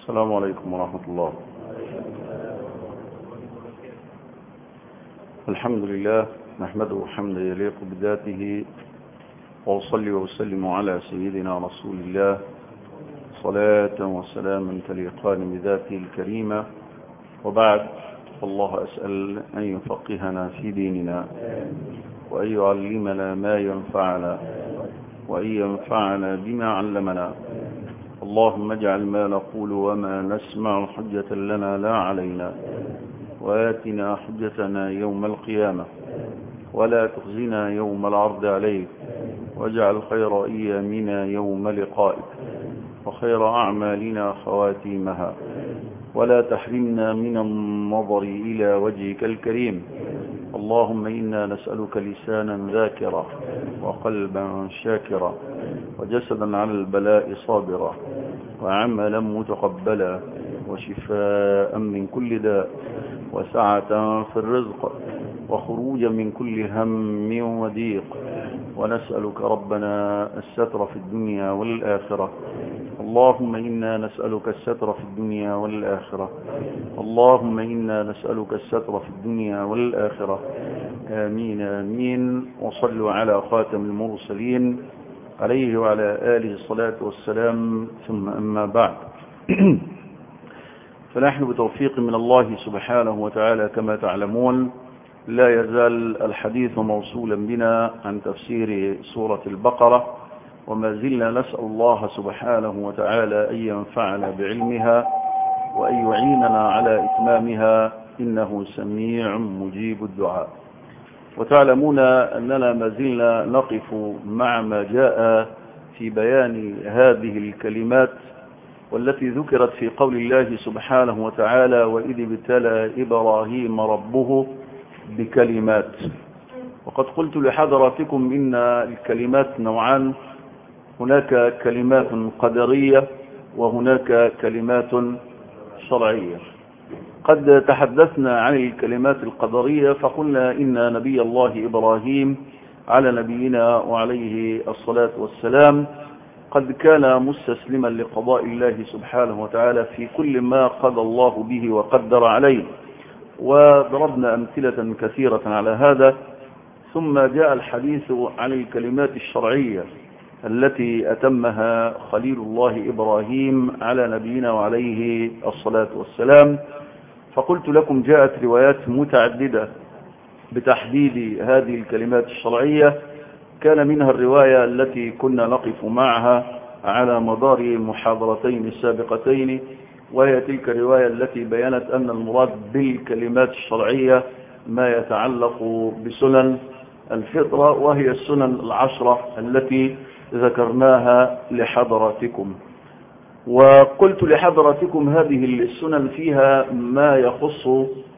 السلام عليكم ورحمة الله الحمد لله نحمده حمدا يليق بذاته وأصلي وأسلم على سيدنا رسول الله صلاة وسلاما تليقان بذاته الكريمة وبعد الله أسأل أن يفقهنا في ديننا وأن يعلمنا ما ينفعنا وأن ينفعنا بما علمنا اللهم اجعل ما نقول وما نسمع حجة لنا لا علينا وآتنا حجتنا يوم القيامة ولا تخزنا يوم العرض عليك واجعل خير أيامنا يوم لقائك وخير أعمالنا خواتيمها ولا تحرمنا من النظر إلى وجهك الكريم اللهم إنا نسألك لسانا ذاكرا وقلبا شاكرا وجسدا على البلاء صابرا وعملا متقبلا وشفاء من كل داء وسعة في الرزق وخروجا من كل هم وضيق ونسألك ربنا الستر في الدنيا والآخرة اللهم إنا نسألك الستر في الدنيا والآخرة اللهم إنا نسألك الستر في الدنيا والآخرة آمين آمين وصلوا على خاتم المرسلين عليه وعلى آله الصلاة والسلام ثم أما بعد فنحن بتوفيق من الله سبحانه وتعالى كما تعلمون لا يزال الحديث موصولا بنا عن تفسير سورة البقرة وما زلنا نسأل الله سبحانه وتعالى أن ينفعنا بعلمها وأن يعيننا على إتمامها إنه سميع مجيب الدعاء وتعلمون أننا ما زلنا نقف مع ما جاء في بيان هذه الكلمات والتي ذكرت في قول الله سبحانه وتعالى وإذ ابتلى إبراهيم ربه بكلمات وقد قلت لحضراتكم إن الكلمات نوعان هناك كلمات قدرية وهناك كلمات شرعية قد تحدثنا عن الكلمات القدرية فقلنا إن نبي الله إبراهيم على نبينا وعليه الصلاة والسلام قد كان مستسلما لقضاء الله سبحانه وتعالى في كل ما قضى الله به وقدر عليه وضربنا أمثلة كثيرة على هذا ثم جاء الحديث عن الكلمات الشرعية التي أتمها خليل الله إبراهيم على نبينا وعليه الصلاة والسلام فقلت لكم جاءت روايات متعددة بتحديد هذه الكلمات الشرعية كان منها الرواية التي كنا نقف معها على مدار المحاضرتين السابقتين وهي تلك الرواية التي بينت أن المراد بالكلمات الشرعية ما يتعلق بسنن الفطرة وهي السنن العشرة التي ذكرناها لحضراتكم وقلت لحضراتكم هذه السنن فيها ما يخص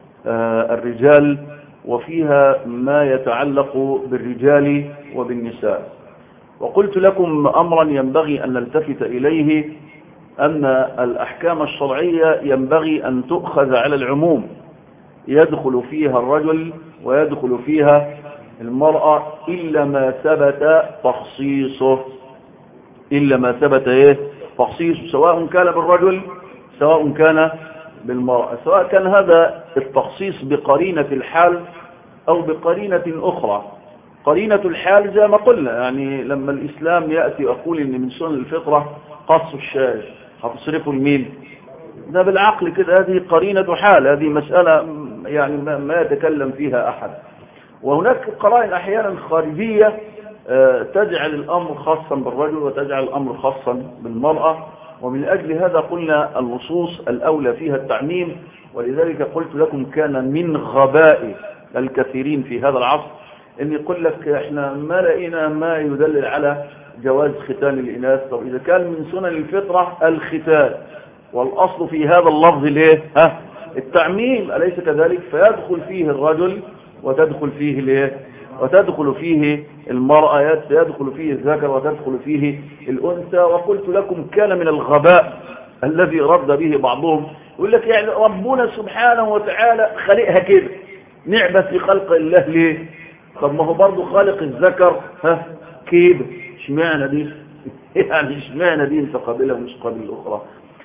الرجال وفيها ما يتعلق بالرجال وبالنساء وقلت لكم أمرا ينبغي أن نلتفت إليه أن الأحكام الشرعية ينبغي أن تؤخذ على العموم يدخل فيها الرجل ويدخل فيها المرأة إلا ما ثبت تخصيصه إلا ما ثبت إيه تخصيصه سواء كان بالرجل سواء كان بالمرأة سواء كان هذا التخصيص بقرينة الحال أو بقرينة أخرى قرينة الحال زي ما قلنا يعني لما الإسلام يأتي يقول إن من سنن الفطرة قص الشاج هتصرفه لمين ده بالعقل كده هذه قرينة حال هذه مسألة يعني ما يتكلم فيها أحد وهناك قرائن أحيانا خارجية تجعل الأمر خاصا بالرجل وتجعل الأمر خاصا بالمرأة ومن أجل هذا قلنا النصوص الأولى فيها التعميم ولذلك قلت لكم كان من غباء الكثيرين في هذا العصر ان يقول لك احنا ما لقينا ما يدلل على جواز ختان الإناث طب إذا كان من سنن الفطرة الختان والأصل في هذا اللفظ الايه ها التعميم أليس كذلك فيدخل فيه الرجل وتدخل فيه الايه وتدخل فيه المرأة يدخل فيه الذكر وتدخل فيه الأنثى وقلت لكم كان من الغباء الذي رد به بعضهم يقول لك يعني ربنا سبحانه وتعالى خلقها كده نعبة في خلق الله ليه طب ما هو برضه خالق الذكر ها كده اشمعنى دي يعني اشمعنى دي انت قابلها ومش قابل الاخرى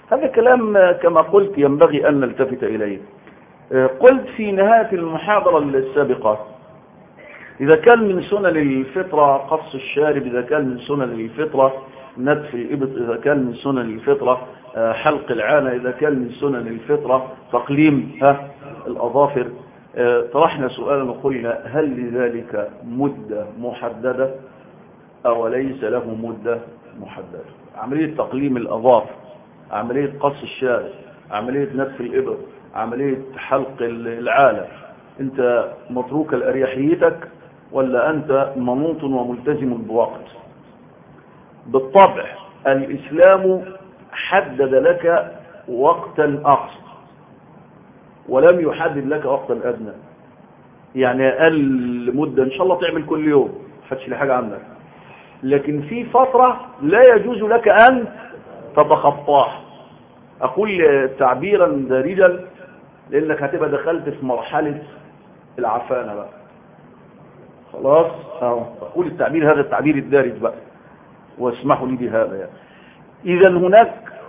هذا كلام كما قلت ينبغي أن نلتفت إليه قلت في نهاية المحاضرة السابقة إذا كان من سنن الفطرة قص الشارب إذا كان من سنن الفطرة نتف الإبط إذا كان من سنن الفطرة حلق العانة إذا كان من سنن الفطرة تقليم ها الأظافر طرحنا سؤالا وقلنا هل لذلك مدة محددة أو ليس له مدة محددة عملية تقليم الأظافر عملية قص الشارب عملية نتف الإبط عملية حلق العالة انت متروك لأريحيتك ولا انت منوط وملتزم بوقت بالطبع الإسلام حدد لك وقتا أقصى ولم يحدد لك وقتا أدنى يعني أقل مدة إن شاء الله تعمل كل يوم فتش لي حاجة عنك لكن في فترة لا يجوز لك أن تتخطاها أقول تعبيرا دارجا لأنك هتبقى دخلت في مرحلة العفانة بقى خلاص أهو أقول التعبير هذا التعبير الدارج بقى واسمحوا لي بهذا يعني. إذا هناك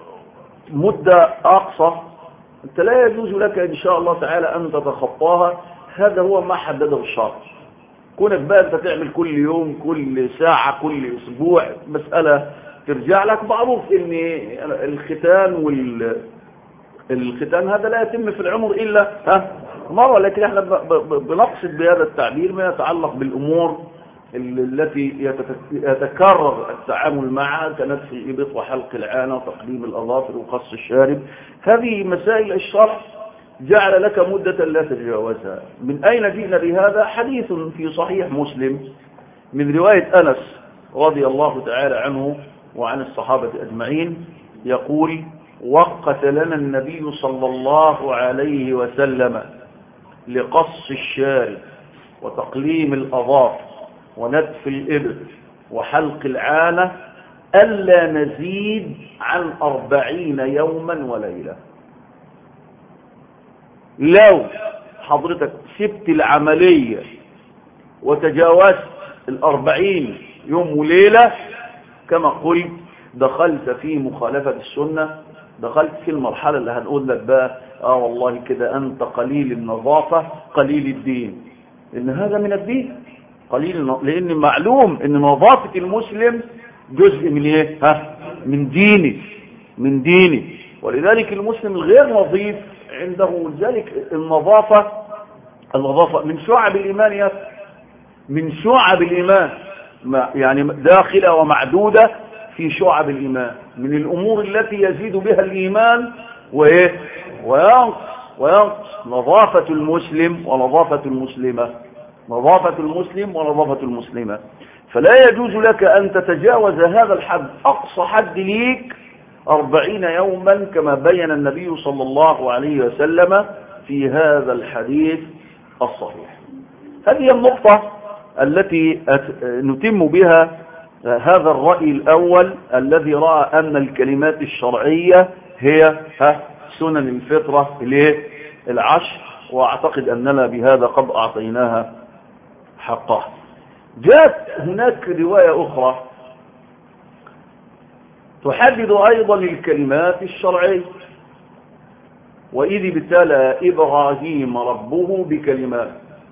مدة أقصى أنت لا يجوز لك إن شاء الله تعالى أن تتخطاها هذا هو ما حدده الشرع كونك بقى أنت تعمل كل يوم كل ساعة كل أسبوع مسألة ترجع لك معروف ان الختان وال الختان هذا لا يتم في العمر الا ها مرة لكن احنا بنقصد بهذا التعبير ما يتعلق بالامور التي يتكرر التعامل معها كنتف الابط وحلق العانة وتقديم الاظافر وقص الشارب هذه مسائل الشرع جعل لك مدة لا تتجاوزها من اين جئنا بهذا حديث في صحيح مسلم من رواية انس رضي الله تعالى عنه وعن الصحابة أجمعين يقول وقت لنا النبي صلى الله عليه وسلم لقص الشارب وتقليم الأظافر ونتف الإبل وحلق العانة ألا نزيد عن أربعين يوما وليلة لو حضرتك سبت العملية وتجاوزت الأربعين يوم وليلة كما قلت دخلت في مخالفة السنة دخلت في المرحلة اللي هنقول لك بقى اه والله كده انت قليل النظافة قليل الدين ان هذا من الدين قليل لان معلوم ان نظافة المسلم جزء من ايه ها من دينه من دينه ولذلك المسلم الغير نظيف عنده ذلك النظافة النظافة من شعب الإيمان يا من شعب الإيمان يعني داخلة ومعدودة في شعب الإيمان من الأمور التي يزيد بها الإيمان وإيه وينقص وينقص نظافة المسلم ونظافة المسلمة نظافة المسلم ونظافة المسلمة فلا يجوز لك أن تتجاوز هذا الحد أقصى حد ليك أربعين يوما كما بين النبي صلى الله عليه وسلم في هذا الحديث الصحيح هذه النقطة التي نتم بها هذا الرأي الأول الذي رأى أن الكلمات الشرعية هي سنن الفطرة العشر وأعتقد أننا بهذا قد أعطيناها حقها جاءت هناك رواية أخرى تحدد أيضا الكلمات الشرعية وإذ ابتلى إبراهيم ربه بكلمات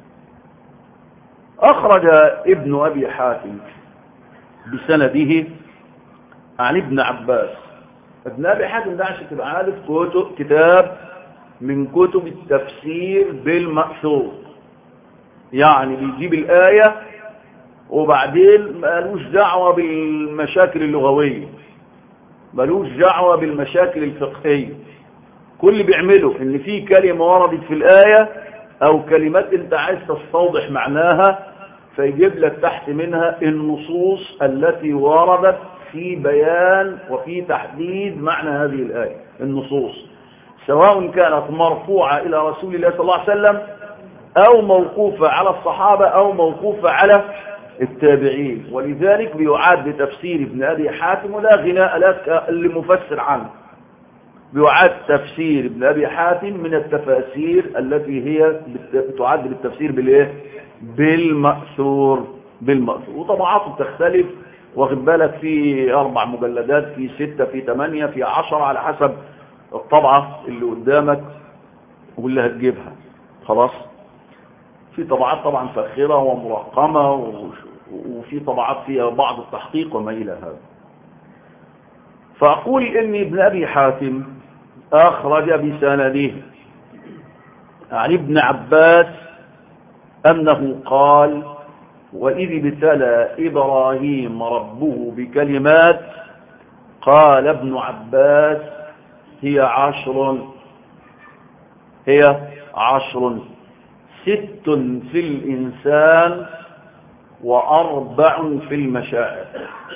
أخرج ابن أبي حاتم بسنده عن ابن عباس ابن أبي حاتم ده عشان تبقى عارف كتب كتاب من كتب التفسير بالمأثور يعني بيجيب الآية وبعدين مالوش دعوة بالمشاكل اللغوية مالوش دعوة بالمشاكل الفقهية كل اللي بيعمله ان في كلمة وردت في الآية او كلمات انت عايز تستوضح معناها فيجيب لك تحت منها النصوص التي وردت في بيان وفي تحديد معنى هذه الآية النصوص سواء كانت مرفوعة إلى رسول الله صلى الله عليه وسلم أو موقوفة على الصحابة أو موقوفة على التابعين ولذلك بيعاد بتفسير ابن أبي حاتم ولا غناء لك لمفسر عنه بيعاد تفسير ابن أبي حاتم من التفاسير التي هي تعد بالتفسير بالايه بالمأثور بالمأثور وطبعاته بتختلف واخد بالك في أربع مجلدات في ستة في ثمانية في عشرة على حسب الطبعة اللي قدامك واللي هتجيبها خلاص في طبعات طبعا فاخرة ومرقمة وفي طبعات فيها بعض التحقيق وما إلى هذا فأقول إن ابن أبي حاتم أخرج بسنده عن ابن عباس أنه قال وإذ ابتلى إبراهيم ربه بكلمات قال ابن عباس هي عشر هي عشر ست في الإنسان وأربع في المشاعر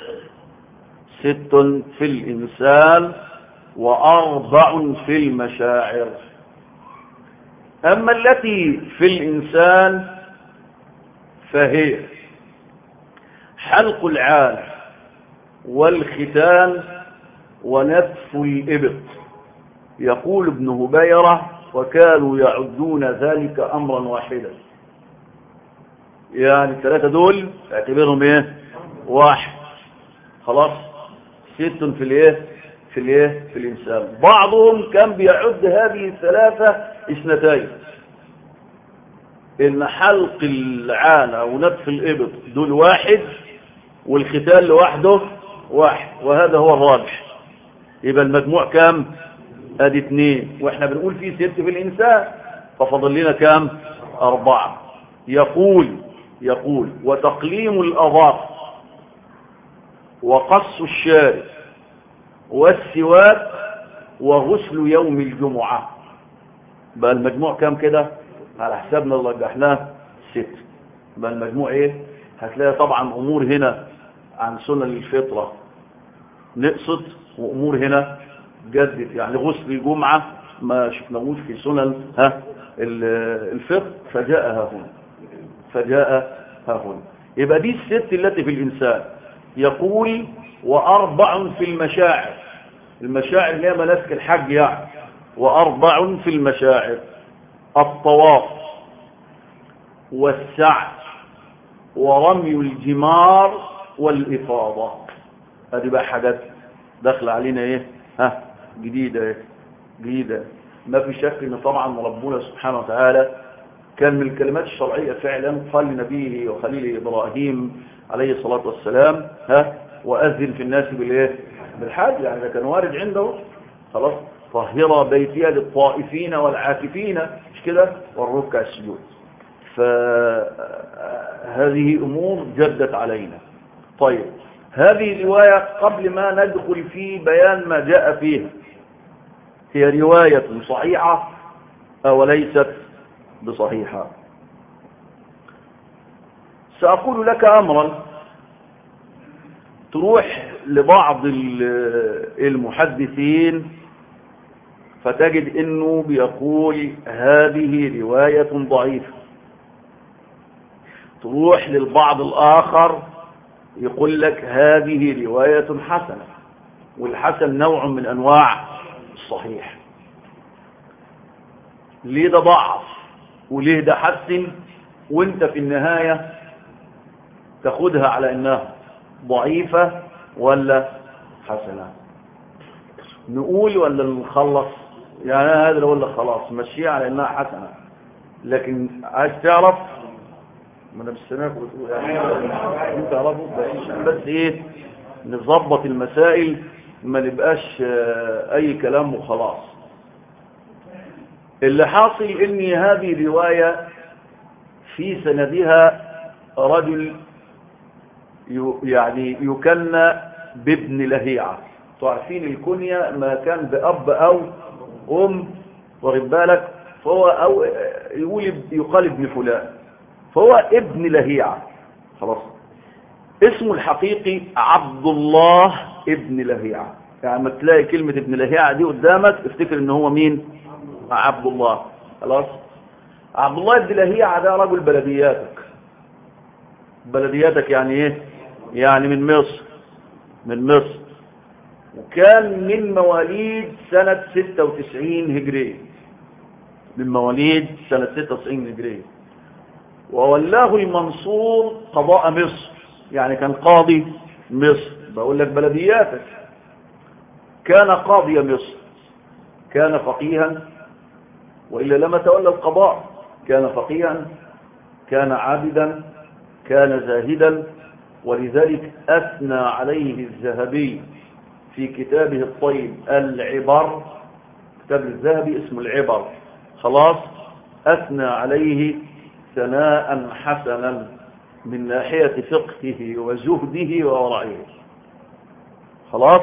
ست في الإنسان وأربع في المشاعر أما التي في الإنسان فهي حلق العالم والختان ونتف الإبط يقول ابن هبيرة وكانوا يعدون ذلك أمرا واحدا يعني الثلاثة دول اعتبرهم ايه واحد خلاص ست في الايه في الايه في الانسان بعضهم كان بيعد هذه الثلاثة اثنتين ان حلق العانة ونتف الابط دول واحد والختان لوحده واحد وهذا هو الراجح يبقى المجموع كام ادي اثنين واحنا بنقول في ست في الانسان ففضل لنا كام اربعة يقول يقول وتقليم الاظافر وقص الشارب والسواك وغسل يوم الجمعة بقى المجموع كام كده على حسابنا اللي رجحناه ست بقى المجموع ايه هتلاقي طبعا امور هنا عن سنن الفطرة نقصت وامور هنا جدت يعني غسل الجمعة ما شفناهوش في سنن ها الفطر فجاء ها هنا فجاء ها هنا يبقى دي الست التي في الإنسان يقول وأربع في المشاعر المشاعر اللي هي مناسك الحج يعني وأربع في المشاعر الطواف والسعي ورمي الجمار والإفاضة هذه بقى حاجات داخله علينا ايه ها جديدة ايه جديدة ما في شك ان طبعا ربنا سبحانه وتعالى كان من الكلمات الشرعية فعلا قال لنبيه وخليله إبراهيم عليه الصلاة والسلام ها وأذن في الناس بالإيه بالحج يعني ده كان وارد عنده خلاص طهر بيتي للطائفين والعاكفين مش كده والركع السجود فهذه أمور جدت علينا طيب هذه رواية قبل ما ندخل في بيان ما جاء فيها هي رواية صحيحة أو ليست بصحيحة سأقول لك أمرا تروح لبعض المحدثين فتجد انه بيقول هذه رواية ضعيفة تروح للبعض الآخر يقول لك هذه رواية حسنة والحسن نوع من أنواع الصحيح ليه ده ضعف وليه ده حسن وانت في النهاية تاخدها على انها ضعيفة ولا حسنة نقول ولا نخلص يعني انا هذا ولا خلاص مشيها على انها حسنة لكن عايز تعرف ما انا بالسماك بتقول يعني انت تعرفه بس ايه نظبط المسائل ما نبقاش اي كلام وخلاص اللي حاصل ان هذه رواية في سندها رجل يعني يكنى بابن لهيعة تعرفين الكنية ما كان بأب أو أم واخد بالك فهو أو يقول يقال ابن فلان فهو ابن لهيعة خلاص اسمه الحقيقي عبد الله ابن لهيعة يعني ما تلاقي كلمة ابن لهيعة دي قدامك افتكر ان هو مين عبد الله خلاص عبد الله ابن لهيعة ده رجل بلدياتك بلدياتك يعني ايه يعني من مصر من مصر وكان من مواليد سنة 96 هجرية من مواليد سنة 96 هجرية وولاه المنصور قضاء مصر يعني كان قاضي مصر بقول لك بلدياتك كان قاضي مصر كان فقيها وإلا لما تولى القضاء كان فقيها كان عابدا كان زاهدا ولذلك أثنى عليه الذهبي في كتابه الطيب العبر كتاب الذهبي اسمه العبر خلاص أثنى عليه ثناء حسنا من ناحية فقهه وزهده وورعه خلاص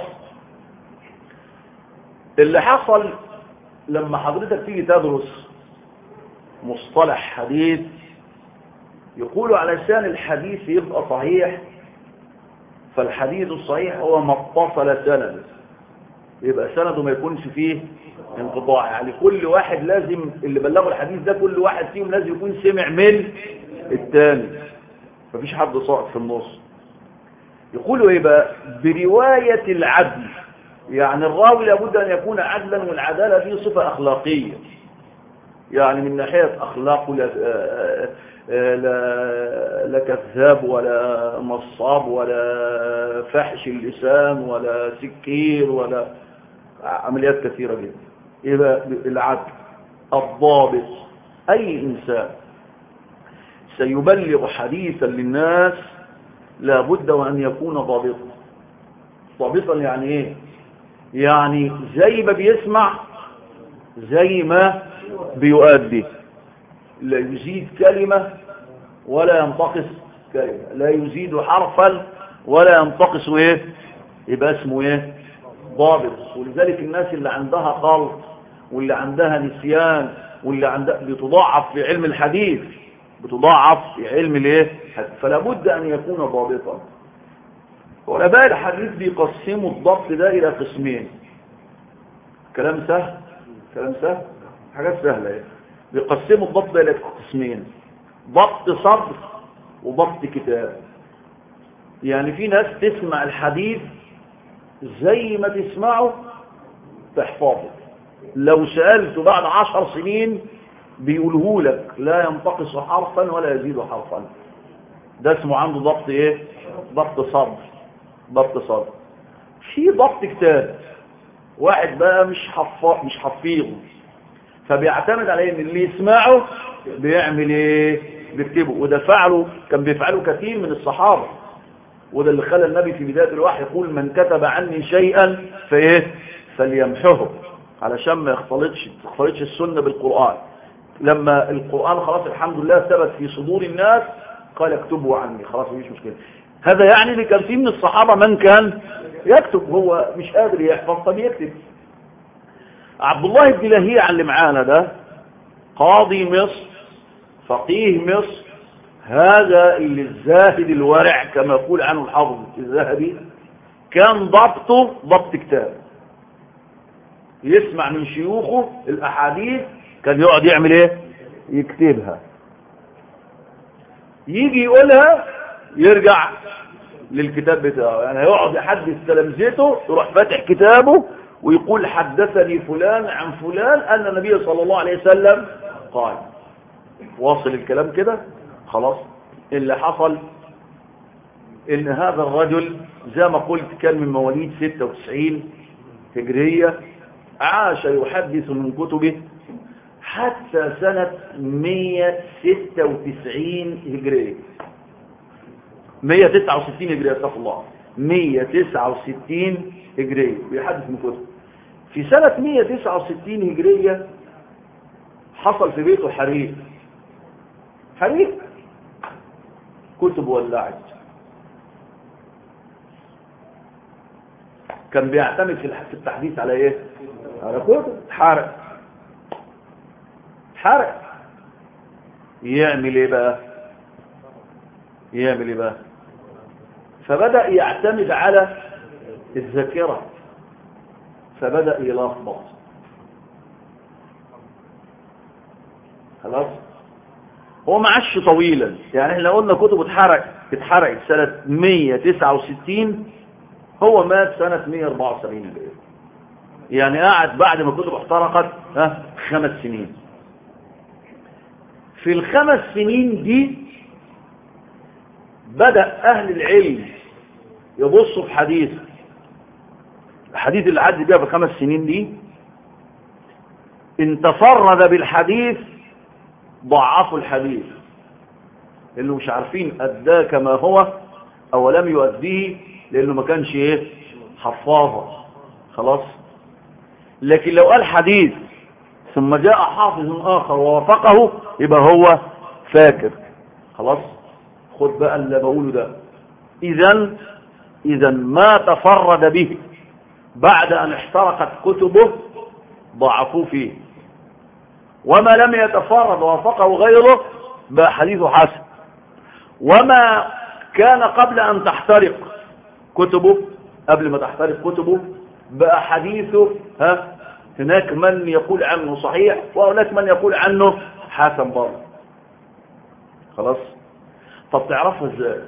اللي حصل لما حضرتك تيجي تدرس مصطلح حديث يقول علشان الحديث يبقى صحيح فالحديث الصحيح هو ما اتصل سنده يبقى سنده ما يكونش فيه انقطاع يعني كل واحد لازم اللي بلغوا الحديث ده كل واحد فيهم لازم يكون سمع من الثاني مفيش حد ساقط في النص يقولوا ايه بقى برواية العدل يعني الراوي لابد ان يكون عدلا والعدالة دي صفة اخلاقية يعني من ناحية اخلاقه لا, لا, لا كذاب ولا نصاب ولا فحش اللسان ولا سكير ولا عمليات كثيرة جدا يبقى العدل الضابط اي انسان سيبلغ حديثا للناس لابد وان يكون ضابطا ضابطا يعني ايه يعني زي ما بيسمع زي ما بيؤدي لا يزيد كلمة ولا ينتقص كلمة لا يزيد حرفا ولا ينتقص ايه يبقى اسمه ايه ضابط ولذلك الناس اللي عندها خلط واللي عندها نسيان واللي عندها بتضاعف في علم الحديث بتضاعف في علم الايه فلا بد ان يكون ضابطا علماء الحديث بيقسموا الضبط ده الى قسمين كلام سهل كلام سهل حاجات سهله ايه بيقسموا الضبط ده الى قسمين ضبط صدر وضبط كتاب يعني في ناس تسمع الحديث زي ما تسمعه تحفظه لو سألته بعد عشر سنين بيقوله لك لا ينتقص حرفا ولا يزيد حرفا ده اسمه عنده ضبط ايه ضبط صدر ضبط صدر في ضبط كتاب واحد بقى مش حفاظ مش حفيظ فبيعتمد على ان اللي يسمعه بيعمل ايه بيكتبه وده فعله كان بيفعله كثير من الصحابه وده اللي خلى النبي في بدايه الوحي يقول من كتب عني شيئا فايه فليمحه علشان ما يختلطش تختلطش السنه بالقران لما القرآن خلاص الحمد لله ثبت في صدور الناس قال اكتبوا عني خلاص مفيش مشكلة هذا يعني اللي كان فيه من الصحابة من كان يكتب هو مش قادر يحفظ طب يكتب عبد الله بن لهيعة اللي معانا ده قاضي مصر فقيه مصر هذا اللي الزاهد الورع كما يقول عنه الحافظ الذهبي كان ضبطه ضبط كتاب يسمع من شيوخه الأحاديث كان يقعد يعمل ايه يكتبها يجي يقولها يرجع للكتاب بتاعه يعني يقعد يحدث تلامذته يروح فاتح كتابه ويقول حدثني فلان عن فلان أن النبي صلى الله عليه وسلم قال واصل الكلام كده خلاص اللي حصل ان هذا الرجل زي ما قلت كان من مواليد 96 هجرية عاش يحدث من كتبه حتى سنة 196 هجرية 169 هجرية استغفر الله 169 هجرية بيحدث من كتب في سنة 169 هجرية حصل في بيته حريق حريق كتب ولعت كان بيعتمد في التحديث على ايه على كتب حرق حرق يعمل ايه بقى يعمل ايه بقى فبدأ يعتمد على الذاكرة فبدأ يلخبط خلاص هو ما عاش طويلا يعني احنا قلنا كتب اتحرق اتحرقت سنة 169 هو مات سنة 174 يعني قعد بعد ما كتب احترقت ها خمس سنين في الخمس سنين دي بدأ أهل العلم يبصوا في حديث الحديث اللي عدى بيها في الخمس سنين دي ان تفرد بالحديث ضعفوا الحديث اللي مش عارفين اداه كما هو او لم يؤديه لانه ما كانش ايه حفاظه خلاص لكن لو قال حديث ثم جاء حافظ اخر ووافقه يبقى هو فاكر خلاص خد بقى اللي بقوله ده اذا اذا ما تفرد به بعد ان احترقت كتبه ضعفوه فيه وما لم يتفرد ووافقه غيره بقى حديثه حسن وما كان قبل ان تحترق كتبه قبل ما تحترق كتبه بقى حديثه ها هناك من يقول عنه صحيح وهناك من يقول عنه حسن برضه خلاص طب تعرفها ازاي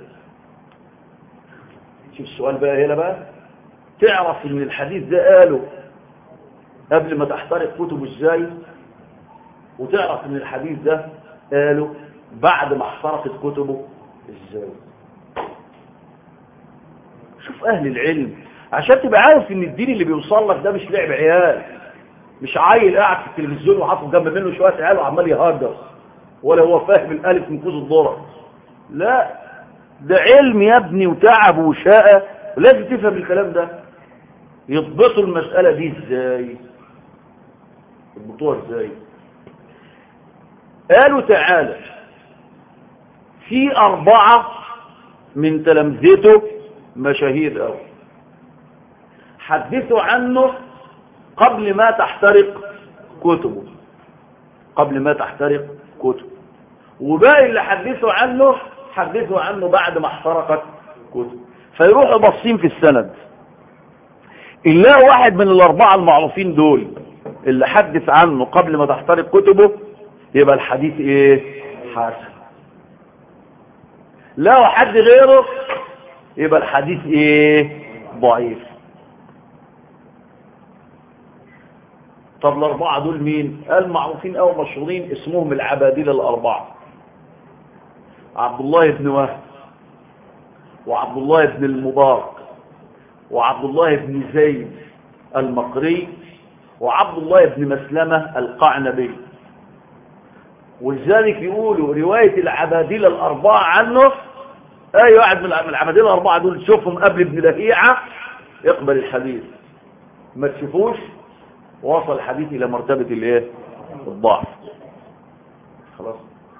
شوف السؤال بقى هنا بقى تعرف ان الحديث ده قاله قبل ما تحترق كتبه ازاي وتعرف ان الحديث ده قاله بعد ما احترقت كتبه ازاي شوف اهل العلم عشان تبقى عارف ان الدين اللي بيوصل لك ده مش لعب عيال مش عيل قاعد في التلفزيون وحاطط جنب منه شويه عيال وعمال يهجر ولا هو فاهم الالف من كوز الذره لا ده علم يا ابني وتعب وشقى لازم تفهم الكلام ده يضبطوا المسألة دي ازاي يضبطوها ازاي قالوا تعالى في أربعة من تلامذته مشاهير قوي حدثوا عنه قبل ما تحترق كتبه قبل ما تحترق كتبه وباقي اللي حدثوا عنه حدثوا عنه بعد ما احترقت كتب فيروحوا باصين في السند إلا واحد من الأربعة المعروفين دول اللي حدث عنه قبل ما تحترق كتبه يبقى الحديث ايه حسن لو حد غيره يبقى الحديث ايه ضعيف طب الأربعة دول مين قال معروفين أو مشهورين اسمهم العبادلة الأربعة عبد الله بن وهب وعبد الله بن المبارك وعبد الله بن زيد المقري وعبد الله بن مسلمة القعنبي ولذلك يقولوا رواية العبادلة الأربعة عنه أي واحد من العبادلة الأربعة دول تشوفهم قبل ابن لهيعة يقبل الحديث ما تشوفوش وصل الحديث إلى مرتبة الايه الضعف خلاص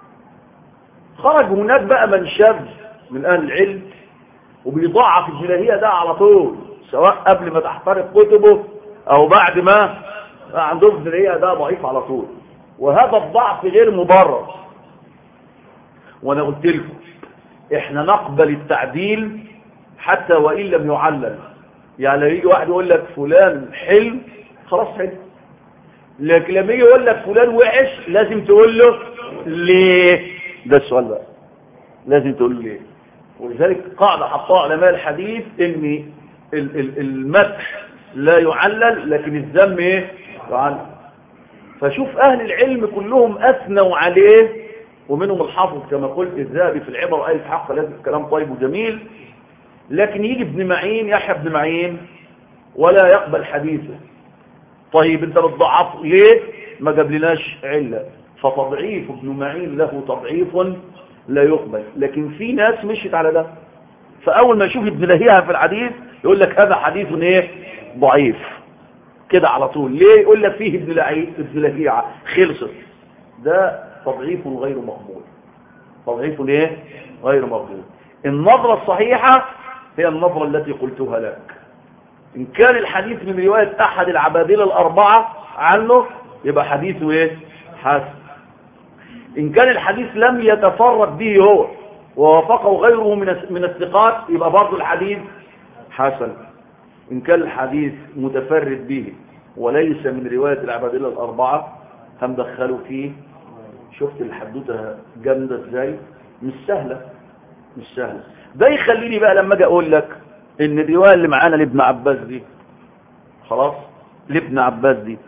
خرج هناك بقى من شاذ من أهل العلم وبيضعف الجلاهية ده على طول سواء قبل ما تحترق كتبه أو بعد ما عندهم الجلاهية ده ضعيف على طول وهذا الضعف غير مبرر وانا قلت لكم احنا نقبل التعديل حتى وان لم يعلل يعني لما يجي واحد يقول لك فلان حلو خلاص حلو لكن لما يجي يقول لك فلان وحش لازم تقول له ليه ده السؤال بقى لازم تقول له ليه ولذلك قاعدة حطها علماء الحديث ان المدح لا يعلل لكن الذم ايه يعلل فشوف اهل العلم كلهم اثنوا عليه ومنهم الحافظ كما قلت الذهبي في العبر قال في حق لازم كلام طيب وجميل لكن يجي ابن معين يحيى ابن معين ولا يقبل حديثه طيب انت بتضعف ليه ما جابلناش عله فتضعيف ابن معين له تضعيف لا يقبل لكن في ناس مشيت على ده فاول ما يشوف ابن لهيعه في الحديث يقول لك هذا حديث ايه ضعيف كده على طول ليه يقول لك فيه ابن لهيعه ابن لهيعه خلصت ده تضعيف غير مقبول تضعيف ايه غير مقبول النظره الصحيحه هي النظره التي قلتها لك ان كان الحديث من روايه احد العبادله الاربعه عنه يبقى حديثه ايه حسن إن كان الحديث لم يتفرد به هو ووافقه غيره من من الثقات يبقى برضه الحديث حسن إن كان الحديث متفرد به وليس من رواية العبادلة الأربعة هندخله فيه شفت الحدوتة جامدة ازاي مش سهلة مش سهلة ده يخليني بقى لما اجي اقول لك ان الرواية اللي معانا لابن عباس دي خلاص لابن عباس دي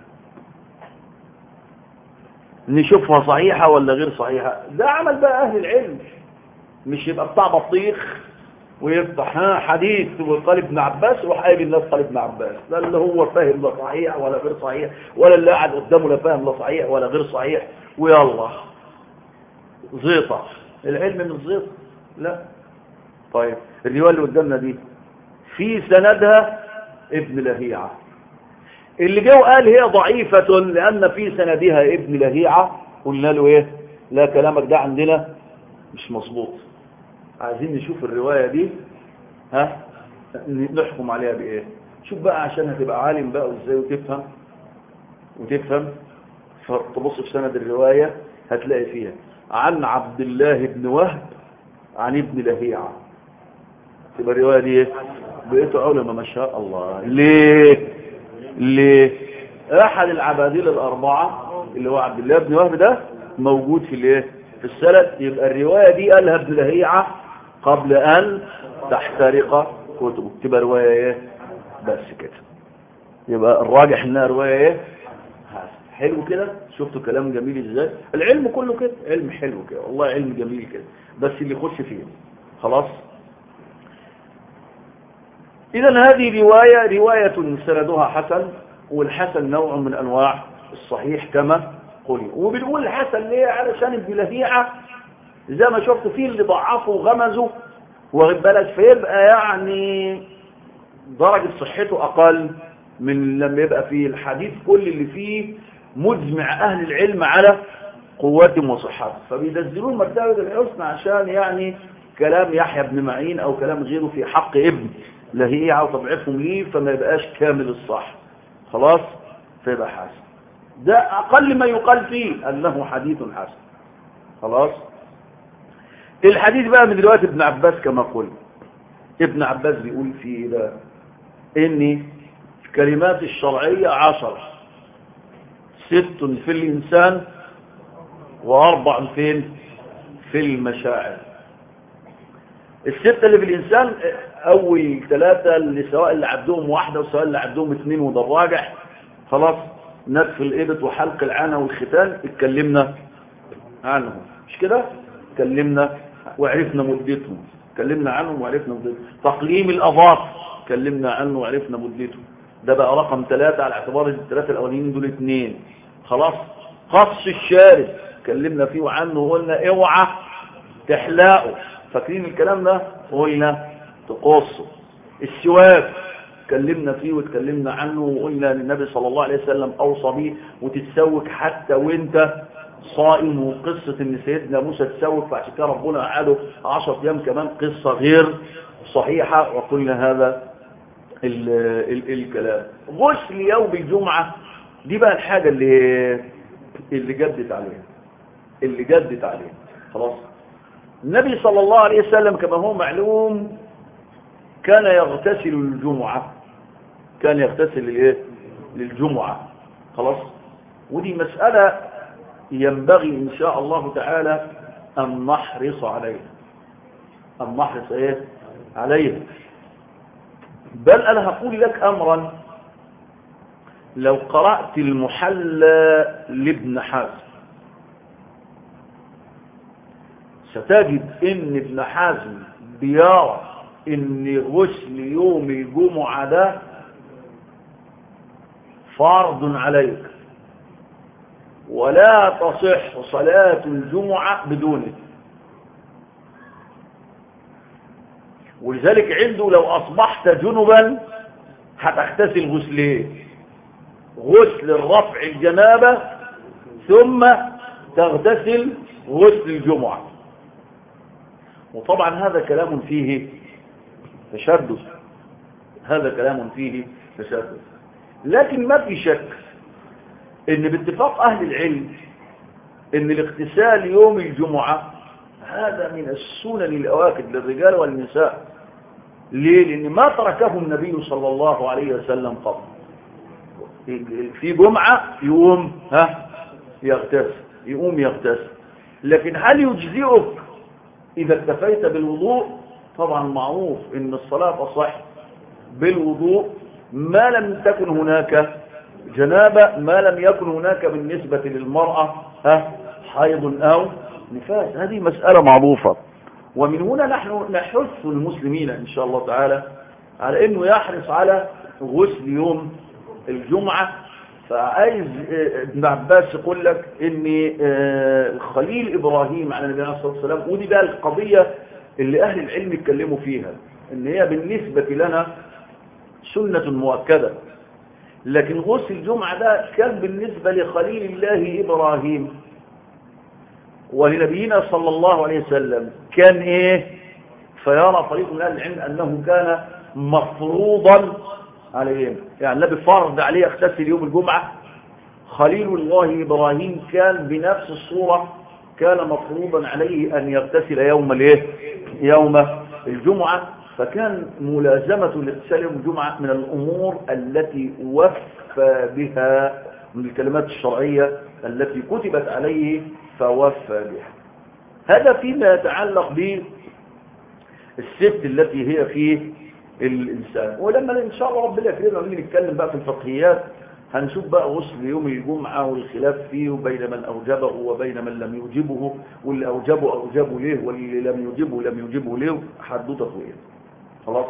نشوفها صحيحة ولا غير صحيحة ده عمل بقى أهل العلم مش يبقى بتاع بطيخ ويفتح ها حديث وقال ابن عباس وراح قايل الناس قال ابن عباس لا اللي هو فاهم لا صحيح ولا غير صحيح ولا اللي قاعد قدامه لا فاهم لا صحيح ولا غير صحيح ويلا زيطة العلم مش زيطة لا طيب الرواية اللي قدامنا دي في سندها ابن لهيعة اللي جه وقال هي ضعيفة لأن في سندها ابن لهيعة قلنا له ايه لا كلامك ده عندنا مش مظبوط عايزين نشوف الرواية دي ها نحكم عليها بايه شوف بقى عشان هتبقى عالم بقى وازاي وتفهم وتفهم فتبص في سند الرواية هتلاقي فيها عن عبد الله بن وهب عن ابن لهيعة تبقى الرواية دي ايه بقيته علماء ما شاء الله ليه ليه احد العباديل الاربعة اللي هو عبد الله بن وهب ده موجود في الايه في السند يبقى الرواية دي قالها ابن لهيعة قبل ان تحترق كتبه تبقى رواية ايه بس كده يبقى الراجح انها رواية ايه حلو كده شفتوا كلام جميل ازاي العلم كله كده علم حلو كده والله علم جميل كده بس اللي يخش فيه خلاص اذا هذه رواية رواية سندها حسن والحسن نوع من انواع الصحيح كما قلنا وبنقول الحسن ليه علشان ابن لهيعة زي ما شفت فيه اللي ضعفه وغمزه واخد بالك فيبقى يعني درجة صحته اقل من لما يبقى فيه الحديث كل اللي فيه مجمع اهل العلم على قوتهم وصحتهم فبينزلون مرتبة الحسن عشان يعني كلام يحيى بن معين او كلام غيره في حق ابن لهيعة وتضعيفهم ليه فما يبقاش كامل الصح خلاص فيبقى حسن ده اقل ما يقال فيه انه حديث حسن خلاص الحديث بقى من رواية ابن عباس كما قلت ابن عباس بيقول فيه ده ان الكلمات الشرعية عشرة ست في الإنسان وأربع فين في المشاعر الستة اللي في الإنسان أول ثلاثة اللي سواء اللي عندهم واحدة وسواء اللي عندهم اثنين وده الراجح خلاص نتف الإبط وحلق العانة والختان اتكلمنا عنهم مش كده اتكلمنا وعرفنا مدتهم اتكلمنا عنهم وعرفنا مدتهم تقليم الأظافر اتكلمنا عنه وعرفنا مدته ده بقى رقم ثلاثة على اعتبار الثلاثة الأولين دول اثنين خلاص قص الشارب اتكلمنا فيه وعنه وقلنا اوعى تحلقه فاكرين الكلام ده قلنا تقصه السواك اتكلمنا فيه واتكلمنا عنه وقلنا ان النبي صلى الله عليه وسلم اوصى بيه وتتسوك حتى وانت صائم وقصة ان سيدنا موسى تسوك فعشان كده ربنا قعده 10 ايام كمان قصة غير صحيحة وقلنا هذا ال ال الكلام غسل يوم الجمعة دي بقى الحاجة اللي اللي جدت عليها اللي جدت عليها خلاص النبي صلى الله عليه وسلم كما هو معلوم كان يغتسل الجمعة كان يغتسل للايه للجمعة خلاص ودي مسألة ينبغي إن شاء الله تعالى أن نحرص عليها أن نحرص إيه عليها بل أنا هقول لك أمرا لو قرأت المحلى لابن حازم ستجد ان ابن حازم بيرى ان غسل يوم الجمعة ده فرض عليك ولا تصح صلاة الجمعة بدونه ولذلك عنده لو أصبحت جنبا هتغتسل غسلين غسل الرفع الجنابة ثم تغتسل غسل الجمعة وطبعا هذا كلام فيه تشدد هذا كلام فيه تشدد لكن ما في شك ان باتفاق اهل العلم ان الاغتسال يوم الجمعة هذا من السنن الاواكد للرجال والنساء ليه لان ما تركه النبي صلى الله عليه وسلم قبل في جمعة يقوم ها يغتسل يقوم يغتسل لكن هل يجزئك إذا اكتفيت بالوضوء طبعا معروف إن الصلاة تصح بالوضوء ما لم تكن هناك جنابة ما لم يكن هناك بالنسبة للمرأة ها حيض أو نفاس هذه مسألة معروفة ومن هنا نحن نحث المسلمين إن شاء الله تعالى على أنه يحرص على غسل يوم الجمعة فعايز ابن عباس يقول لك ان خليل ابراهيم على النبي عليه الصلاه والسلام ودي بقى القضيه اللي اهل العلم اتكلموا فيها ان هي بالنسبه لنا سنه مؤكده لكن غسل الجمعه ده كان بالنسبه لخليل الله ابراهيم ولنبينا صلى الله عليه وسلم كان ايه فيرى فريق من اهل العلم انه كان مفروضا عليهم يعني النبي فرض عليه يغتسل يوم الجمعة خليل الله إبراهيم كان بنفس الصورة كان مفروضا عليه أن يغتسل يوم الايه يوم الجمعة فكان ملازمة الاغتسال يوم الجمعة من الأمور التي وفى بها من الكلمات الشرعية التي كتبت عليه فوفى بها هذا فيما يتعلق بالست التي هي في الإنسان ولما إن شاء الله ربنا يكرمنا ونيجي نتكلم بقى في الفقهيات هنشوف بقى غسل يوم الجمعة والخلاف فيه وبين من أوجبه وبين من لم يوجبه واللي أوجبه أوجبه ليه واللي لم يوجبه لم يوجبه ليه حدوته طويلة خلاص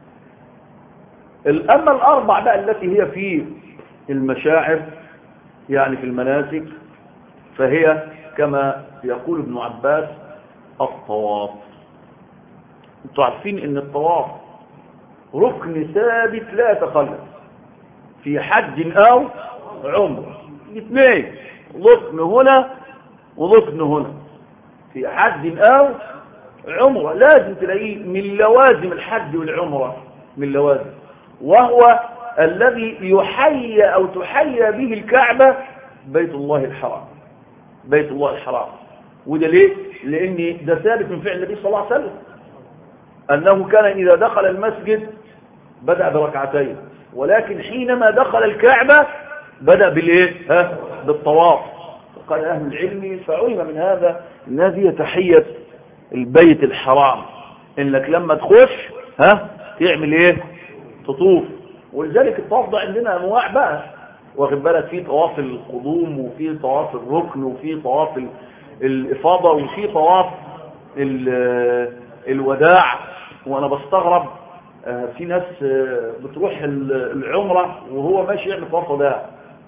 الأما الأربع بقى التي هي في المشاعر يعني في المناسك فهي كما يقول ابن عباس الطواف انتوا عارفين ان الطواف ركن ثابت لا يتخلف في حج او عمره اثنين ركن هنا وركن هنا في حج او عمره لازم تلاقيه من لوازم الحج والعمره من لوازم وهو الذي يحيى او تحيى به الكعبه بيت الله الحرام بيت الله الحرام وده ليه لان ده ثابت من فعل النبي صلى الله عليه وسلم انه كان اذا دخل المسجد بدأ بركعتين ولكن حينما دخل الكعبة بدأ بالايه ها بالطواف قال اهل العلم فعلم من هذا ان هذه تحية البيت الحرام انك لما تخش ها تعمل ايه تطوف ولذلك الطواف ده عندنا انواع بقى واخد بالك في طواف القدوم وفي طواف الركن وفي طواف الافاضه وفي طواف الوداع وانا بستغرب في ناس بتروح العمرة وهو ماشي يعمل طواف وداع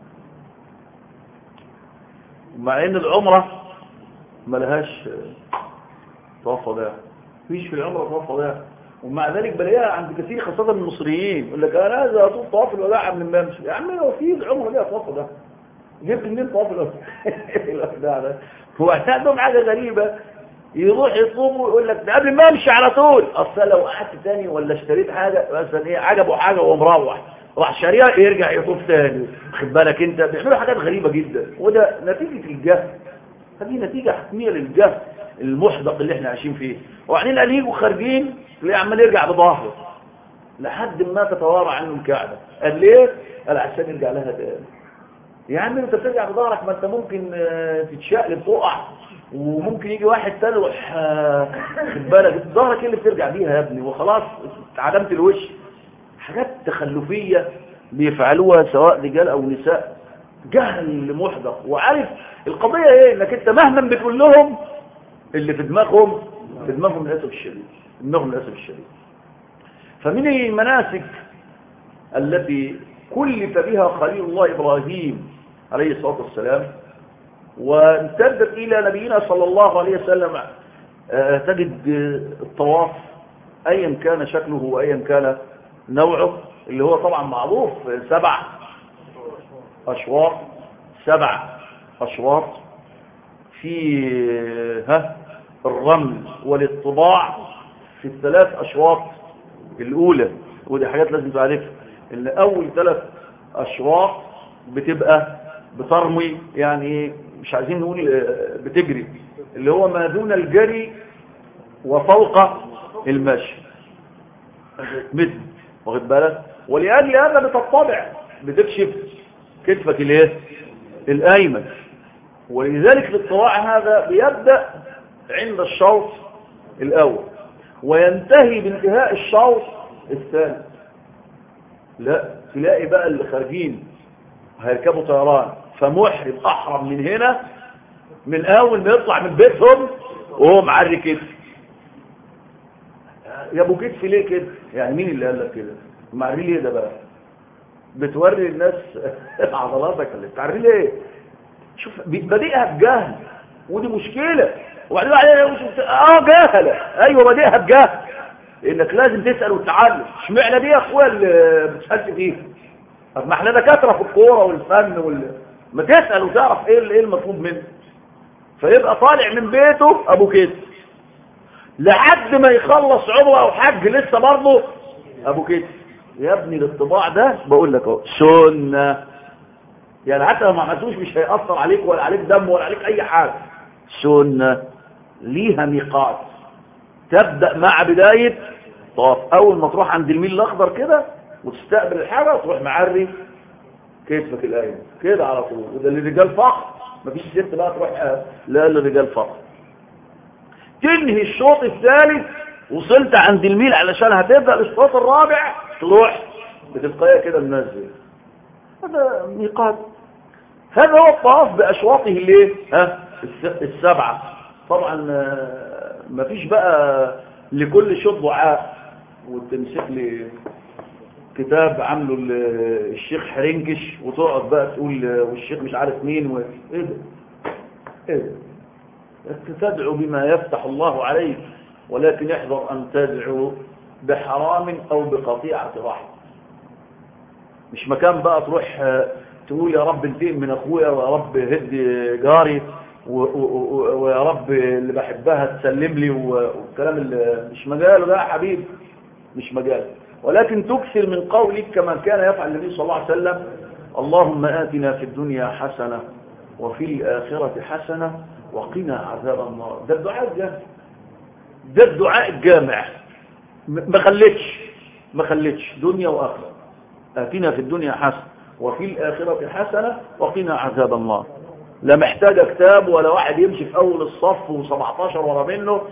مع ان العمرة ملهاش طواف وداع فيش في العمرة طواف وداع ومع ذلك بلاقيها عند كثير خاصة المصريين يقول لك انا عايز اطوف طواف الوداع قبل ما امشي يا عم هو في العمرة ليها طواف وداع جبت منين طواف الوداع ده هو عندهم حاجة غريبة يروح يطوف ويقول لك ده قبل ما امشي على طول اصل لو قعدت تاني ولا اشتريت حاجه مثلا ايه عجبه حاجه ومروح راح شاريها يرجع يطوف تاني خد بالك انت بيعملوا حاجات غريبه جدا وده نتيجه الجهل هذه نتيجه حتميه للجهل المحدق اللي احنا عايشين فيه وبعدين قال يجوا خارجين تلاقيه عمال يرجع بظهره لحد ما تتوارى عنه الكعبه قال ليه؟ قال عشان يرجع لها تاني يا عم انت بترجع بظهرك ما انت ممكن تتشقلب تقع وممكن يجي واحد تاني يروح خد بالك ظهرك ايه اللي بترجع بيها يا ابني وخلاص عدمت الوش حاجات تخلفيه بيفعلوها سواء رجال او نساء جهل محدق وعارف القضيه ايه انك انت مهما بتقول لهم اللي في دماغهم في دماغهم للاسف الشديد دماغهم للاسف الشديد فمن المناسك التي كلف بها خليل الله ابراهيم عليه الصلاه والسلام وامتدت إلى نبينا صلى الله عليه وسلم تجد الطواف أيا كان شكله وأيا كان نوعه اللي هو طبعا معروف سبع أشواط سبع أشواط في ها الرمل والاطباع في الثلاث أشواط الأولى ودي حاجات لازم تعرفها ان أول ثلاث أشواط بتبقى بترمي يعني مش عايزين نقول بتجري اللي هو ما دون الجري وفوق المشي مثل واخد بالك ولأجل هذا بتطبع بتكشف كتفك الايه الايمن ولذلك الاطلاع هذا بيبدأ عند الشوط الاول وينتهي بانتهاء الشوط الثاني لا تلاقي بقى اللي خارجين هيركبوا طيران فمحرم احرم من هنا من اول ما يطلع من بيتهم وهو معري كتف يا ابو كتف ليه كده يعني مين اللي قال لك كده معري ليه ده بقى بتوري الناس عضلاتك اللي بتعري ليه شوف بادئها بجهل ودي مشكله وبعدين عليها اه جهله ايوه بادئها بجهل انك لازم تسال وتتعلم اشمعنى دي يا اخويا اللي بتسالت فيها طب ما احنا دكاتره في الكوره والفن وال ما تسال وتعرف ايه ايه المطلوب منك فيبقى طالع من بيته ابو كده لحد ما يخلص عمره او حج لسه برضه ابو كده يا ابني الطباع ده بقول لك اهو سنه يعني حتى لو ما عملتوش مش هيأثر عليك ولا عليك دم ولا عليك اي حاجه سنه ليها ميقات تبدا مع بدايه طواف اول ما تروح عند الميل الاخضر كده وتستقبل الحاجه وتروح معري كتفك الايمن كده على طول وده للرجال فقط مفيش ست بقى تروح لا للرجال فقط تنهي الشوط الثالث وصلت عند الميل علشان هتبدا الشوط الرابع تروح بتلقائها كده منزل هذا ميقات هذا هو الطواف باشواطه الايه ها السبعه طبعا ما فيش بقى لكل شوط دعاء وتمسك لي كتاب عامله الشيخ حرنكش وتقعد بقى تقول والشيخ مش عارف مين و... ايه ده ايه ده تدعو بما يفتح الله عليك ولكن احذر ان تدعو بحرام او بقطيعة رحم مش مكان بقى تروح تقول يا رب انتقم من اخويا ويا رب هدي جاري ويا رب اللي بحبها تسلم لي والكلام اللي مش مجاله ده يا حبيبي مش مجاله ولكن تكثر من قولك كما كان يفعل النبي صلى الله عليه وسلم اللهم آتنا في الدنيا حسنة وفي الآخرة حسنة وقنا عذاب النار ده الدعاء الجامع ده الدعاء الجامع ما خليتش ما خليتش دنيا وآخرة آتنا في الدنيا حسنة وفي الآخرة حسنة وقنا عذاب النار لا محتاجة كتاب ولا واحد يمشي في أول الصف و17 ورا منه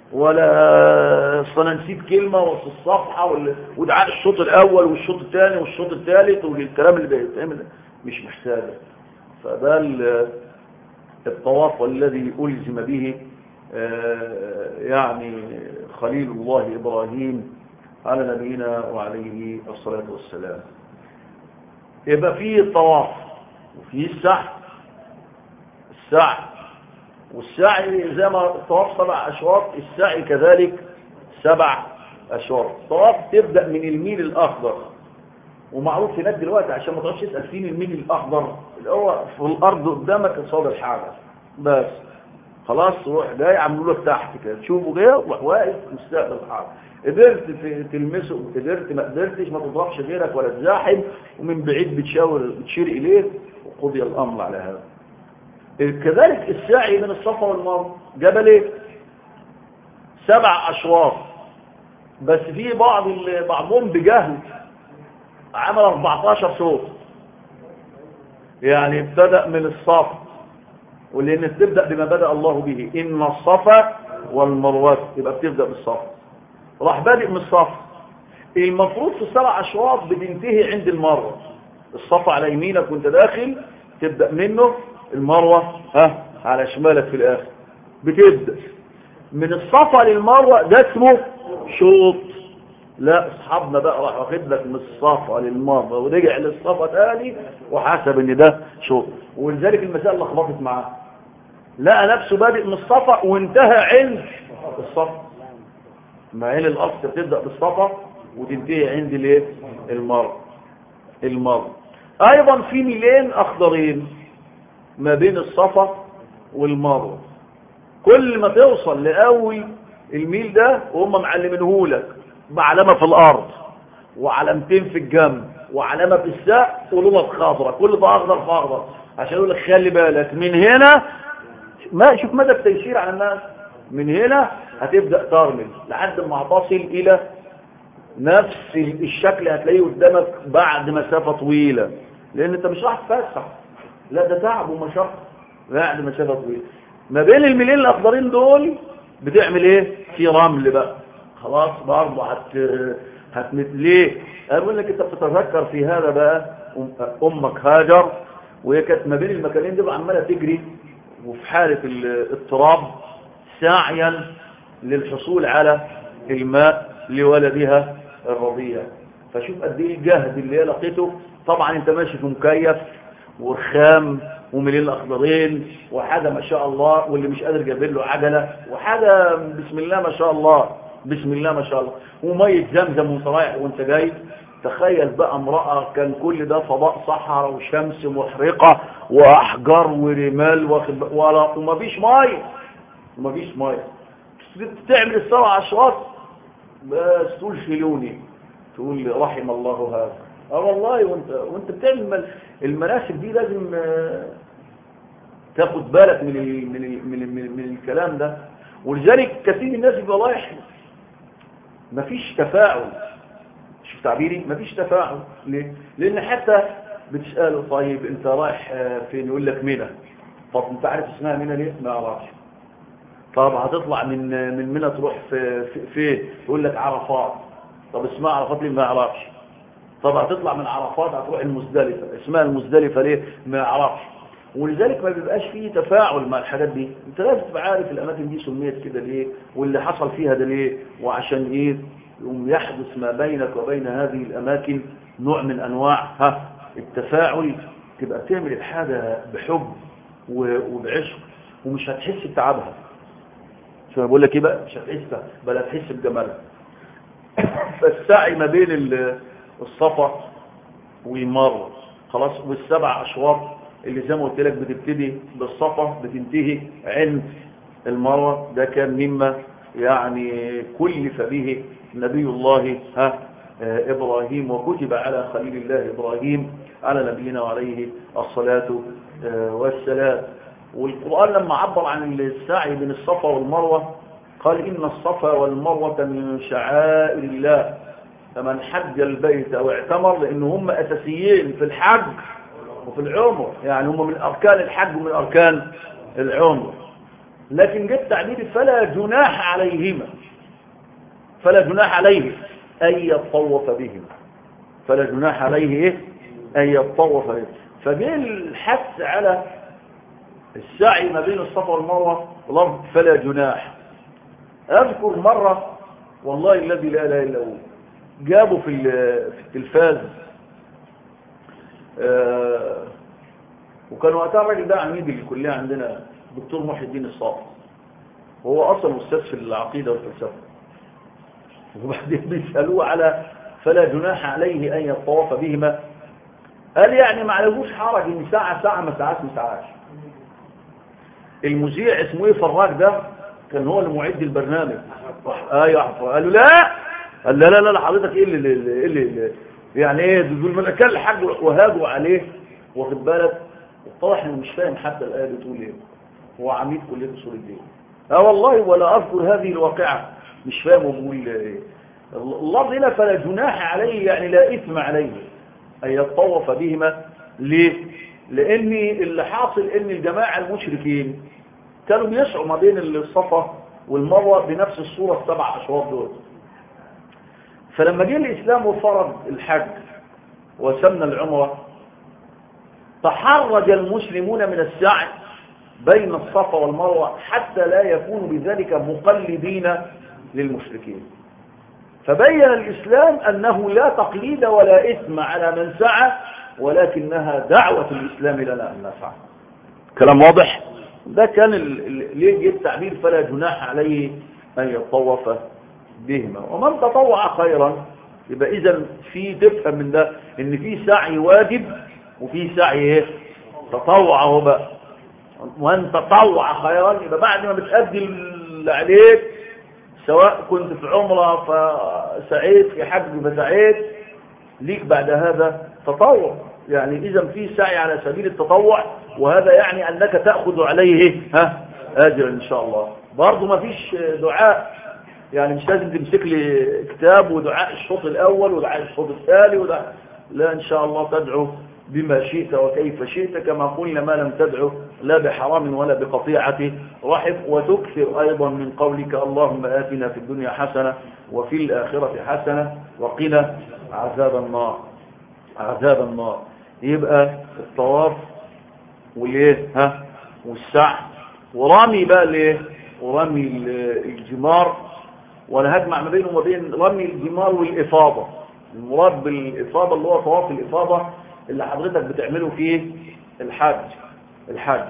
ولا اصل انا نسيت كلمه وسط الصفحه ودعاء الشوط الاول والشوط الثاني والشوط الثالث والكلام اللي بيتعمل مش محتاجه فده الطواف والذي الزم به يعني خليل الله ابراهيم على نبينا وعليه الصلاه والسلام يبقى فيه الطواف وفيه السعي السعي والسعي زي ما الطواف سبع أشواط السعي كذلك سبع أشواط الطواف تبدأ من الميل الأخضر ومعروف هناك دلوقتي عشان ما تقعدش تسأل فين الميل الأخضر اللي هو في الأرض قدامك قصاد الحاجة بس خلاص روح جاي عملوا لك تحت كده تشوفه جاي وروح واقف مستقبل الحاجة قدرت تلمسه قدرت ما قدرتش ما تضربش غيرك ولا تزاحم ومن بعيد بتشاور بتشير إليه وقضي الأمر على هذا كذلك السعي من الصفا والمروه جبل ايه سبع اشواط بس في بعض بعضهم بجهل عمل 14 صوت يعني ابتدأ من الصف ولان تبدأ بما بدأ الله به ان الصفا والمروه يبقى بتبدأ بالصف راح بادئ من الصف المفروض في السبع اشواط بتنتهي عند المروه الصفا على يمينك وانت داخل تبدأ منه المروة ها على شمالك في الاخر بتبدأ من الصفا للمروة ده اسمه شوط لا اصحابنا بقى راح واخد لك من الصفا للمروة ورجع للصفا تاني وحسب ان ده شوط ولذلك المسائل لخبطت معاه لقى نفسه بادئ من الصفا وانتهى عند الصفا مع ان الاصل بتبدا بالصفا وتنتهي عند الايه المروه المروه ايضا في ميلين اخضرين ما بين الصفا والمروه كل ما توصل لاول الميل ده وهم معلمينهولك بعلامه في الارض وعلامتين في الجنب وعلامه في السقف ولمط خضراء كل ده اخضر في اخضر عشان يقول لك خلي بالك من هنا ما شوف مدى التيسير على الناس من هنا هتبدا ترمل لحد ما هتصل الى نفس الشكل هتلاقيه قدامك بعد مسافه طويله لان انت مش راح تفسح لا ده تعب ومشقه بعد مسافه طويله ما بين الميلين الاخضرين دول بتعمل ايه في رمل بقى خلاص برضه هت هتمت ليه اقول لك انت بتتذكر في هذا بقى امك هاجر وهي كانت ما بين المكانين دول عماله تجري وفي حاله الاضطراب سعيا للحصول على الماء لولدها الرضيع فشوف قد ايه الجهد اللي هي لقيته طبعا انت ماشي في مكيف ورخام ومليل الاخضرين وحاجه ما شاء الله واللي مش قادر جايب له عجله وحاجه بسم الله ما شاء الله بسم الله ما شاء الله وميه زمزم وانت رايح وانت جاي تخيل بقى امرأة كان كل ده فضاء صحراء وشمس محرقة وأحجار ورمال واخد ولا ومفيش مية ومفيش مية تعمل السبع أشواط بس تقول شيلوني تقول لي رحم الله هذا اه والله وانت وانت بتعمل المناسك دي لازم آه، تاخد بالك من ال من ال من, ال من, ال من الكلام ده ولذلك كثير من الناس بيبقى رايح مفيش تفاعل شوف تعبيري مفيش تفاعل ليه؟ لان حتى بتساله طيب انت رايح آه، فين يقول لك منى طب انت عارف اسمها منى ليه ما اعرفش طب هتطلع من من منى تروح في في- فين يقول لك عرفات طب اسمها عرفات ليه ما اعرفش طب هتطلع من عرفات هتروح المزدلفه اسمها المزدلفه ليه ما اعرفش ولذلك ما بيبقاش فيه تفاعل مع الحاجات دي انت لازم تبقى عارف الاماكن دي سميت كده ليه واللي حصل فيها ده ليه وعشان ايه يقوم يحدث ما بينك وبين هذه الاماكن نوع من انواع ها التفاعل تبقى بتعمل الحاجه بحب و- وبعشق ومش هتحس بتعبها شو انا بقول لك ايه بقى مش هتحس بل هتحس بجمالها فالسعي ما بين ال- الصفا والمروه خلاص والسبع اشواط اللي زي ما قلت لك بتبتدي بالصفا بتنتهي عند المروه ده كان مما يعني كلف به نبي الله ها آه، ابراهيم وكتب على خليل الله ابراهيم على نبينا وعليه الصلاه آه، والسلام والقران لما عبر عن السعي بين الصفا والمروه قال ان الصفا والمروه من شعائر الله فمن حج البيت او اعتمر لان هم اساسيين في الحج وفي العمر يعني هم من اركان الحج ومن اركان العمر لكن جت تعبير فلا جناح عليهما فلا جناح عليه ان يطوف بهما فلا جناح عليه ايه ان يطوف بهما فجه الحث على السعي ما بين الصفا والمروه لفظ فلا جناح اذكر مره والله الذي لا اله الا هو جابوا في ال- في التلفاز آه، وكان وقتها الراجل ده عميد الكليه عندنا دكتور محي الدين الصافي وهو اصلا استاذ في العقيده والفلسفه وبعدين بيسالوه على فلا جناح عليه ان يطوف بهما قال يعني ما عليهوش حرج ان ساعه ساعه ما ساعات ما ساعاش المذيع اسمه ايه فراج ده كان هو المعد البرنامج ايوه قال له لا قال لا لا لا لا حضرتك ايه اللي, اللي, إيه اللي, اللي يعني ايه دول من كان الحاج وهاجوا عليه واخد بالك اتضح انه مش فاهم حتى الايه بتقول ايه هو عميد كليه اصول الدين اه والله ولا اذكر هذه الواقعه مش فاهم وبقول ايه اللفظ هنا فلا جناح عليه يعني لا اثم عليه ان يطوف بهما ليه لان اللي حاصل ان الجماعه المشركين كانوا بيسعوا ما بين الصفا والمروه بنفس الصوره السبع اشواط دول فلما جه الاسلام وفرض الحج وسمى العمره تحرج المسلمون من السعي بين الصفا والمروه حتى لا يكونوا بذلك مقلدين للمشركين فبين الإسلام أنه لا تقليد ولا إثم على من سعى ولكنها دعوة الإسلام لنا أن نسعى كلام واضح ده كان ال- ال- ليه جه التعبير فلا جناح عليه أن يطوف بهما ومن تطوع خيرا يبقى إذا في تفهم من ده إن في سعي واجب وفي سعي إيه؟ تطوع هو بقى وأن تطوع خيرا يبقى بعد ما بتأدي اللي عليك سواء كنت في عمرة فسعيت في حج فسعيت ليك بعد هذا تطوع يعني إذا في سعي على سبيل التطوع وهذا يعني أنك تأخذ عليه ها أجر إن شاء الله برضه ما فيش دعاء يعني مش لازم تمسك لي كتاب ودعاء الشوط الأول ودعاء الشوط الثاني ودعاء لا إن شاء الله تدعو بما شئت وكيف شئت كما قلنا ما لم تدعو لا بحرام ولا بقطيعة رحم وتكثر أيضا من قولك اللهم آتنا في الدنيا حسنة وفي الآخرة حسنة وقنا عذاب النار عذاب النار يبقى الطواف والايه ها والسعي ورمي بقى الايه ورمي ال- الجمار وانا هجمع ما بينه وما بين رمي الجمار والافاضه المراد بالافاضه اللي هو طواف الافاضه اللي حضرتك بتعمله في الحج الحج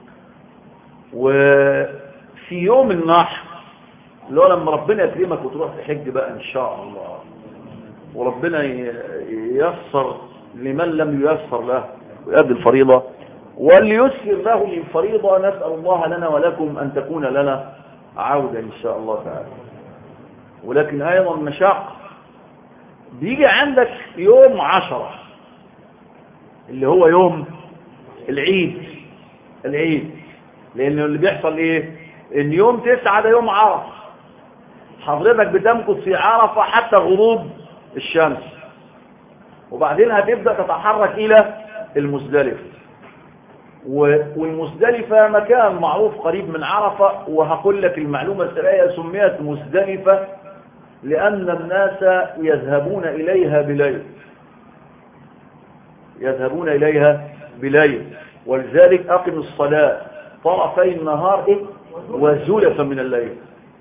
وفي يوم النحر اللي هو لما ربنا يكرمك وتروح تحج بقى ان شاء الله وربنا ييسر لمن لم ييسر له ويؤدي الفريضة وليسر له للفريضة نسأل الله لنا ولكم أن تكون لنا عودة إن شاء الله تعالى ولكن أيضا مشاق بيجي عندك يوم عشرة اللي هو يوم العيد العيد لأن اللي بيحصل إيه إن يوم تسعة ده يوم عرفة حضرتك بتمكث في عرفة حتى غروب الشمس وبعدين هتبدأ تتحرك إلى المزدلفة والمزدلفة مكان معروف قريب من عرفة وهقول لك المعلومة السرية سميت مزدلفة لأن الناس يذهبون إليها بليل يذهبون إليها بليل ولذلك أقم الصلاة طرفي النهار إيه؟ وزلفا من الليل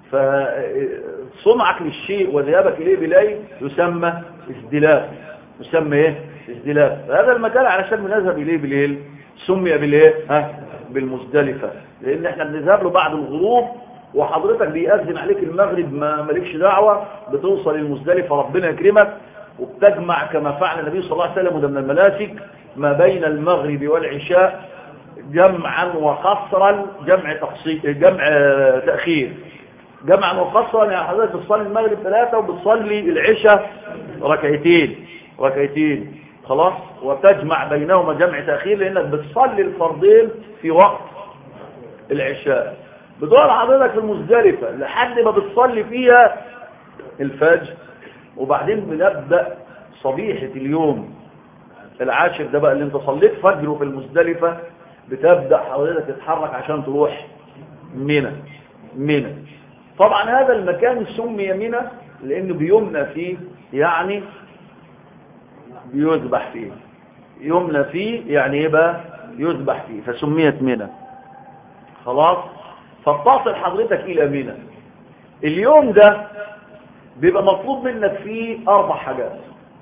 فصنعك للشيء وذهابك إليه بليل يسمى ازدلاف يسمى إيه؟ ازدلاف فهذا المكان علشان بنذهب إليه بليل سمي بالايه ها بالمزدلفة لان احنا بنذهب له بعد الغروب وحضرتك بيأذن عليك المغرب ما مالكش دعوة بتوصل المزدلفة ربنا يكرمك وبتجمع كما فعل النبي صلى الله عليه وسلم وده من المناسك ما بين المغرب والعشاء جمعا وقصرا جمع تقصير جمع تأخير جمعا وقصرا يعني حضرتك بتصلي المغرب ثلاثة وبتصلي العشاء ركعتين ركعتين خلاص وتجمع بينهما جمع تأخير لأنك بتصلي الفرضين في وقت العشاء بتقعد حضرتك في المزدلفة لحد ما بتصلي فيها الفجر وبعدين بنبدأ صبيحة اليوم العاشر ده بقى اللي انت صليت فجر في المزدلفة بتبدأ حضرتك تتحرك عشان تروح منى منى طبعا هذا المكان سمي منى لانه بيمنى فيه يعني بيذبح فيه يمنى فيه يعني ايه بقى يذبح فيه فسميت منى خلاص فبتصل حضرتك الى منى اليوم ده بيبقى مطلوب منك فيه اربع حاجات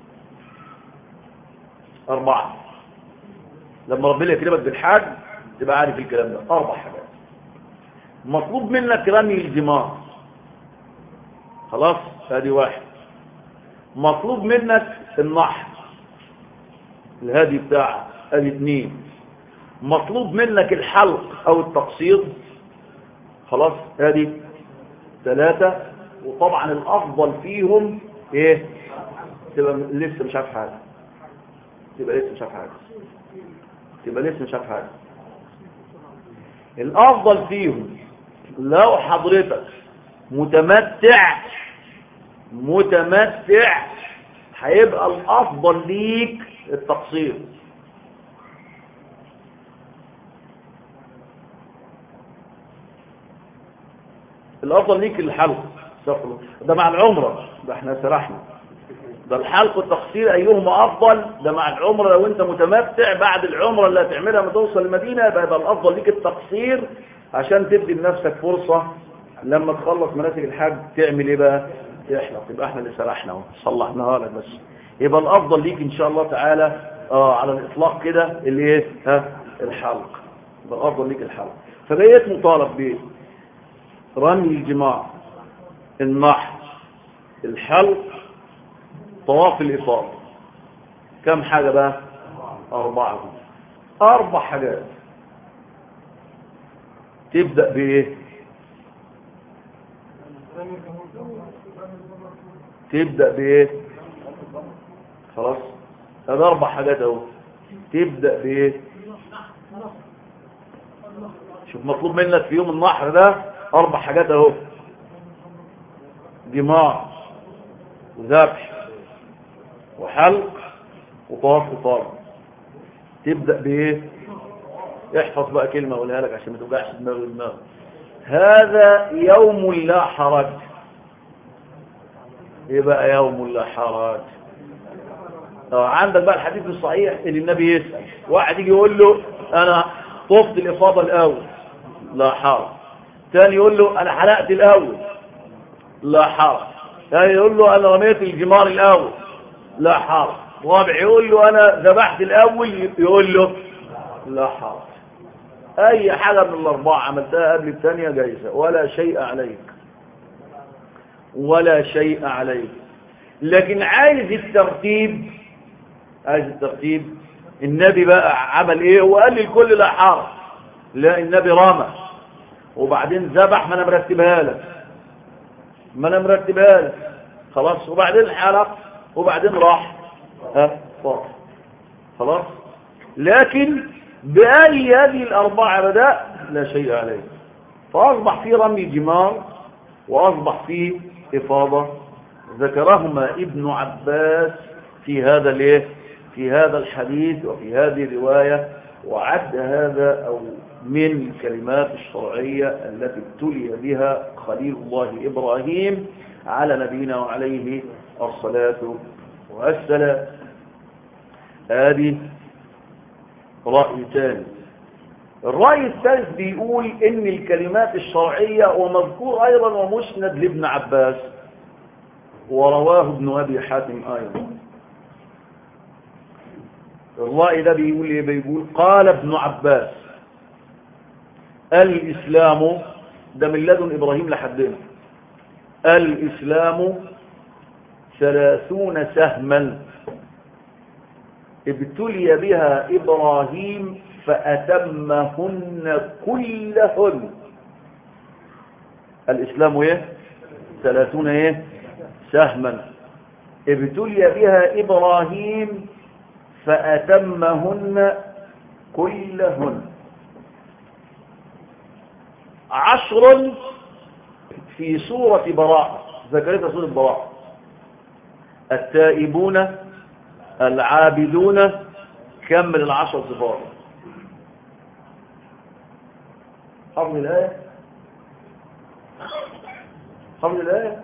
اربعه لما ربنا يكرمك بالحاج تبقى عارف الكلام ده اربع حاجات مطلوب منك رمي الجمار خلاص ادي واحد مطلوب منك النحر الهادي بتاعه ادي اثنين مطلوب منك الحلق او التقصير خلاص ادي ثلاثة وطبعا الافضل فيهم ايه تبقى لسه مش عارف حاجة تبقى لسه مش عارف حاجة تبقى لسه مش عارف حاجة الافضل فيهم لو حضرتك متمتع متمتع هيبقى الافضل ليك التقصير الافضل ليك الحلق ده مع العمرة ده احنا سرحنا ده الحلق والتقصير ايهما افضل ده مع العمرة لو انت متمتع بعد العمرة اللي هتعملها ما توصل المدينة يبقى الافضل ليك التقصير عشان تدي لنفسك فرصة لما تخلص مناسك الحج تعمل ايه بقى تحلق يبقى احنا اللي سرحنا اهو صلحناها لك بس يبقى الافضل ليك ان شاء الله تعالى اه على الاطلاق كده اللي ايه ها الحلق يبقى الافضل ليك الحلق فبقيت مطالب بايه رمي الجماع النحر الحلق طواف الافاضه كم حاجه بقى اربعه اربع حاجات تبدا بايه تبدا بايه خلاص هذا اربع حاجات اهو تبدا بايه شوف مطلوب منك في يوم النحر ده اربع حاجات اهو جماع وذبح وحلق وطواف وطار تبدا بايه احفظ بقى كلمه اقولها لك عشان ما توجعش دماغي دماغك هذا يوم لا حرج ايه بقى يوم لا حرج اه عندك بقى الحديث الصحيح اللي النبي يسأل واحد يجي يقول له انا طفت الافاضة الاول لا حرج ثاني يقول له انا حلقت الاول لا حرج ثاني يقول له انا رميت الجمار الاول لا حرج رابع يقول له انا ذبحت الاول يقول له لا حرج اي حاجه من الاربعه عملتها قبل الثانيه جايزه ولا شيء عليك ولا شيء عليك لكن عايز الترتيب عايز الترتيب النبي بقى عمل ايه وقال للكل لا حرج لا النبي رمى وبعدين ذبح ما انا مرتبها لك ما انا مرتبها لك خلاص وبعدين حلق وبعدين راح ها فاض خلاص لكن بأي هذه الأربعة بدأ لا شيء عليه فأصبح في رمي جمار وأصبح في إفاضة ذكرهما ابن عباس في هذا الايه في هذا الحديث وفي هذه الرواية وعد هذا أو من الكلمات الشرعية التي ابتلي بها خليل الله إبراهيم على نبينا وعليه الصلاة والسلام هذه رأي ثاني الرأي الثالث بيقول ان الكلمات الشرعية ومذكور ايضا ومسند لابن عباس ورواه ابن ابي حاتم ايضا الرأي ده بيقول ايه بيقول قال ابن عباس الاسلام ده من لدن ابراهيم لحدنا الاسلام ثلاثون سهما ابتلي بها إبراهيم فأتمهن كلهن الإسلام ايه ثلاثون ايه سهما ابتلي بها إبراهيم فأتمهن كلهن عشر في سورة براءة ذكرتها سورة براءة التائبون العابدون كمل العشر صفات حفظ الآية حفظ الآية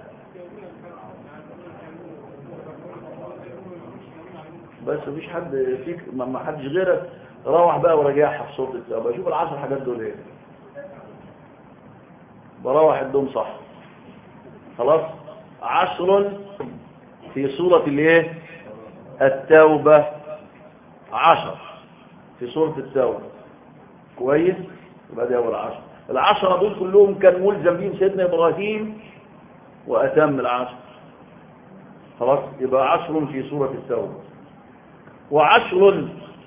بس مفيش حد فيك ما حدش غيرك روح بقى وراجعها في صوت الكتاب اشوف العشر حاجات دول ايه بروح الدوم صح خلاص عشر في سورة الايه التوبة عشر في سورة التوبة كويس يبقى دي أول عشر العشرة دول كلهم كان ملزم بهم سيدنا إبراهيم وأتم العشر خلاص يبقى عشر في سورة التوبة وعشر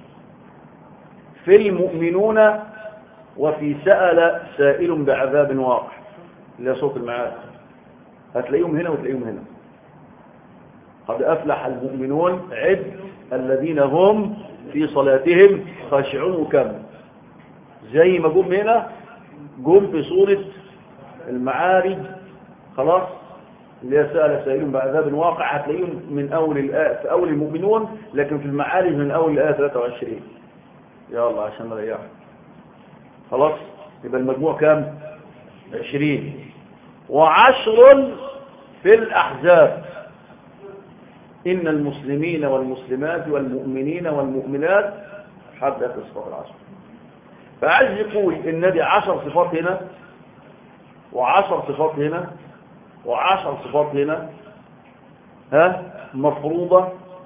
في المؤمنون وفي سأل سائل بعذاب واقع اللي صوت المعاد هتلاقيهم هنا وتلاقيهم هنا قد أفلح المؤمنون عد الذين هم في صلاتهم خاشعون وكم زي ما جم هنا جم في سورة المعارج خلاص اللي هي سأل سائل بعذاب واقع هتلاقيهم من أول الآية في أول المؤمنون لكن في المعارج من أول الآية 23 يا الله عشان نريح خلاص يبقى المجموع كام 20 وعشر في الأحزاب إن المسلمين والمسلمات والمؤمنين والمؤمنات حتى في الصفات العشر فعايز يقول إن دي عشر صفات هنا وعشر صفات هنا وعشر صفات هنا ها مفروضة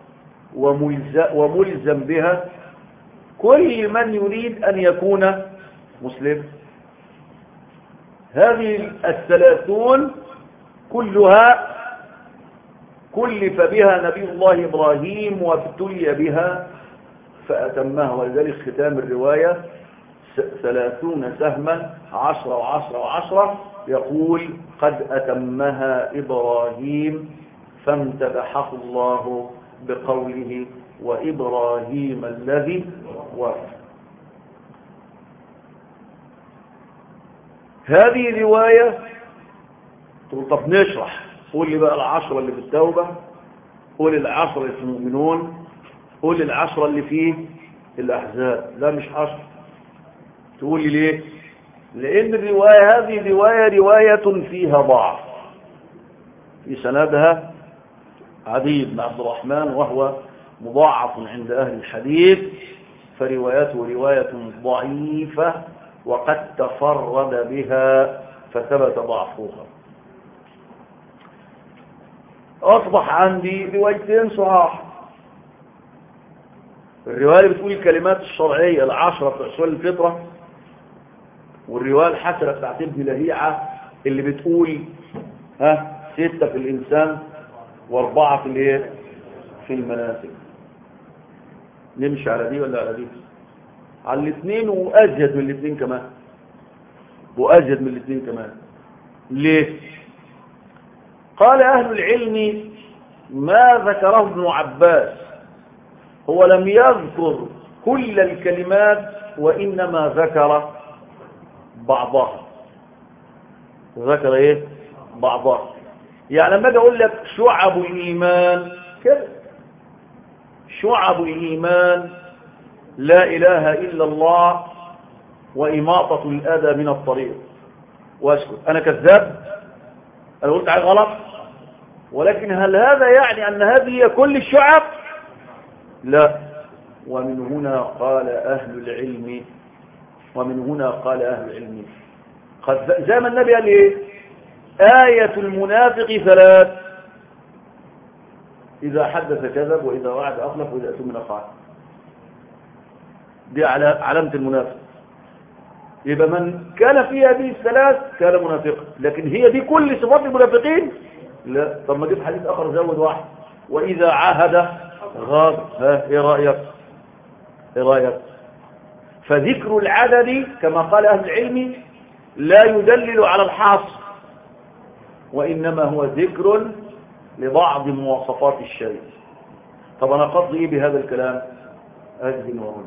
وملزم بها كل من يريد أن يكون مسلم هذه الثلاثون كلها كلف بها نبي الله إبراهيم وابتلي بها فأتمها ولذلك ختام الرواية ثلاثون سهما عشرة وعشرة وعشرة يقول قد أتمها إبراهيم فامتدحه الله بقوله وإبراهيم الذي وفى هذه رواية تقول طب نشرح قول لي بقى العشرة اللي في التوبة قول العشرة اللي في المؤمنون قول العشرة اللي في الأحزاب لا مش عشرة تقول لي ليه لأن الرواية هذه رواية رواية فيها ضعف في سندها عدي بن عبد الرحمن وهو مضاعف عند أهل الحديث فروايته رواية ضعيفة وقد تفرد بها فثبت ضعفها اصبح عندي روايتين صحاح الرواية اللي بتقول الكلمات الشرعية العشرة بتوع سؤال الفطرة والرواية الحسنة بتاعت ابن لهيعة اللي بتقول ها ستة في الإنسان وأربعة في الايه في المناسك نمشي على دي ولا على دي على الاثنين وأزيد من الاثنين كمان وأزيد من الاثنين كمان ليه قال أهل العلم ما ذكره ابن عباس هو لم يذكر كل الكلمات وإنما ذكر بعضها ذكر ايه بعضها يعني لما اجي اقول لك شعب الايمان كده شعب الايمان لا اله الا الله واماطه الاذى من الطريق واسكت انا كذاب انا قلت حاجه غلط ولكن هل هذا يعني ان هذه هي كل الشعب لا ومن هنا قال اهل العلم ومن هنا قال اهل العلم قد زي ما النبي قال ايه آية المنافق ثلاث إذا حدث كذب وإذا وعد أخلف وإذا أتمنى خان دي على علامة المنافق يبقى من كان في هذه الثلاث كان منافقا لكن هي دي كل صفات المنافقين لا طب ما جيب حديث آخر زود واحد وإذا عاهد غاب ها إيه رأيك إيه رأيك فذكر العدد كما قال أهل العلم لا يدلل على الحاصل وإنما هو ذكر لبعض مواصفات الشيء طب أنا قصدي إيه بهذا الكلام أجزم وأقول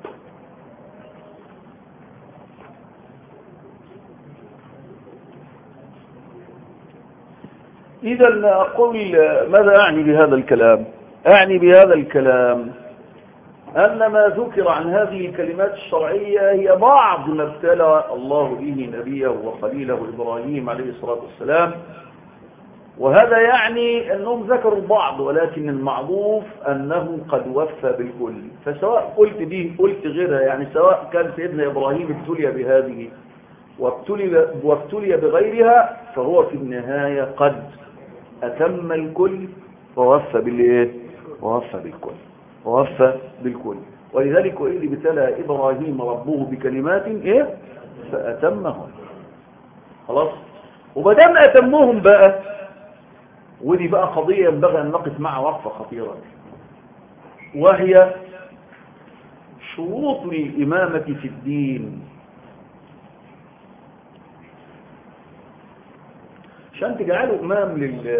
إذا أقول ماذا أعني بهذا الكلام أعني بهذا الكلام أن ما ذكر عن هذه الكلمات الشرعية هي بعض ما ابتلى الله به نبيه وخليله إبراهيم عليه الصلاة والسلام وهذا يعني أنهم ذكروا البعض ولكن المعروف أنه قد وفى بالكل فسواء قلت دي قلت غيرها يعني سواء كان سيدنا إبراهيم ابتلي بهذه وابتلي, وابتلي بغيرها فهو في النهاية قد أتم الكل ووفى بالإيه ووفى بالكل ووفى بالكل ولذلك وإذ ابتلى إبراهيم ربه بكلمات إيه فأتمهم خلاص وبدام أتمهم بقى ودي بقى قضية ينبغي أن نقف معها وقفة خطيرة وهي شروط الإمامة في الدين عشان تجعله إمام لل...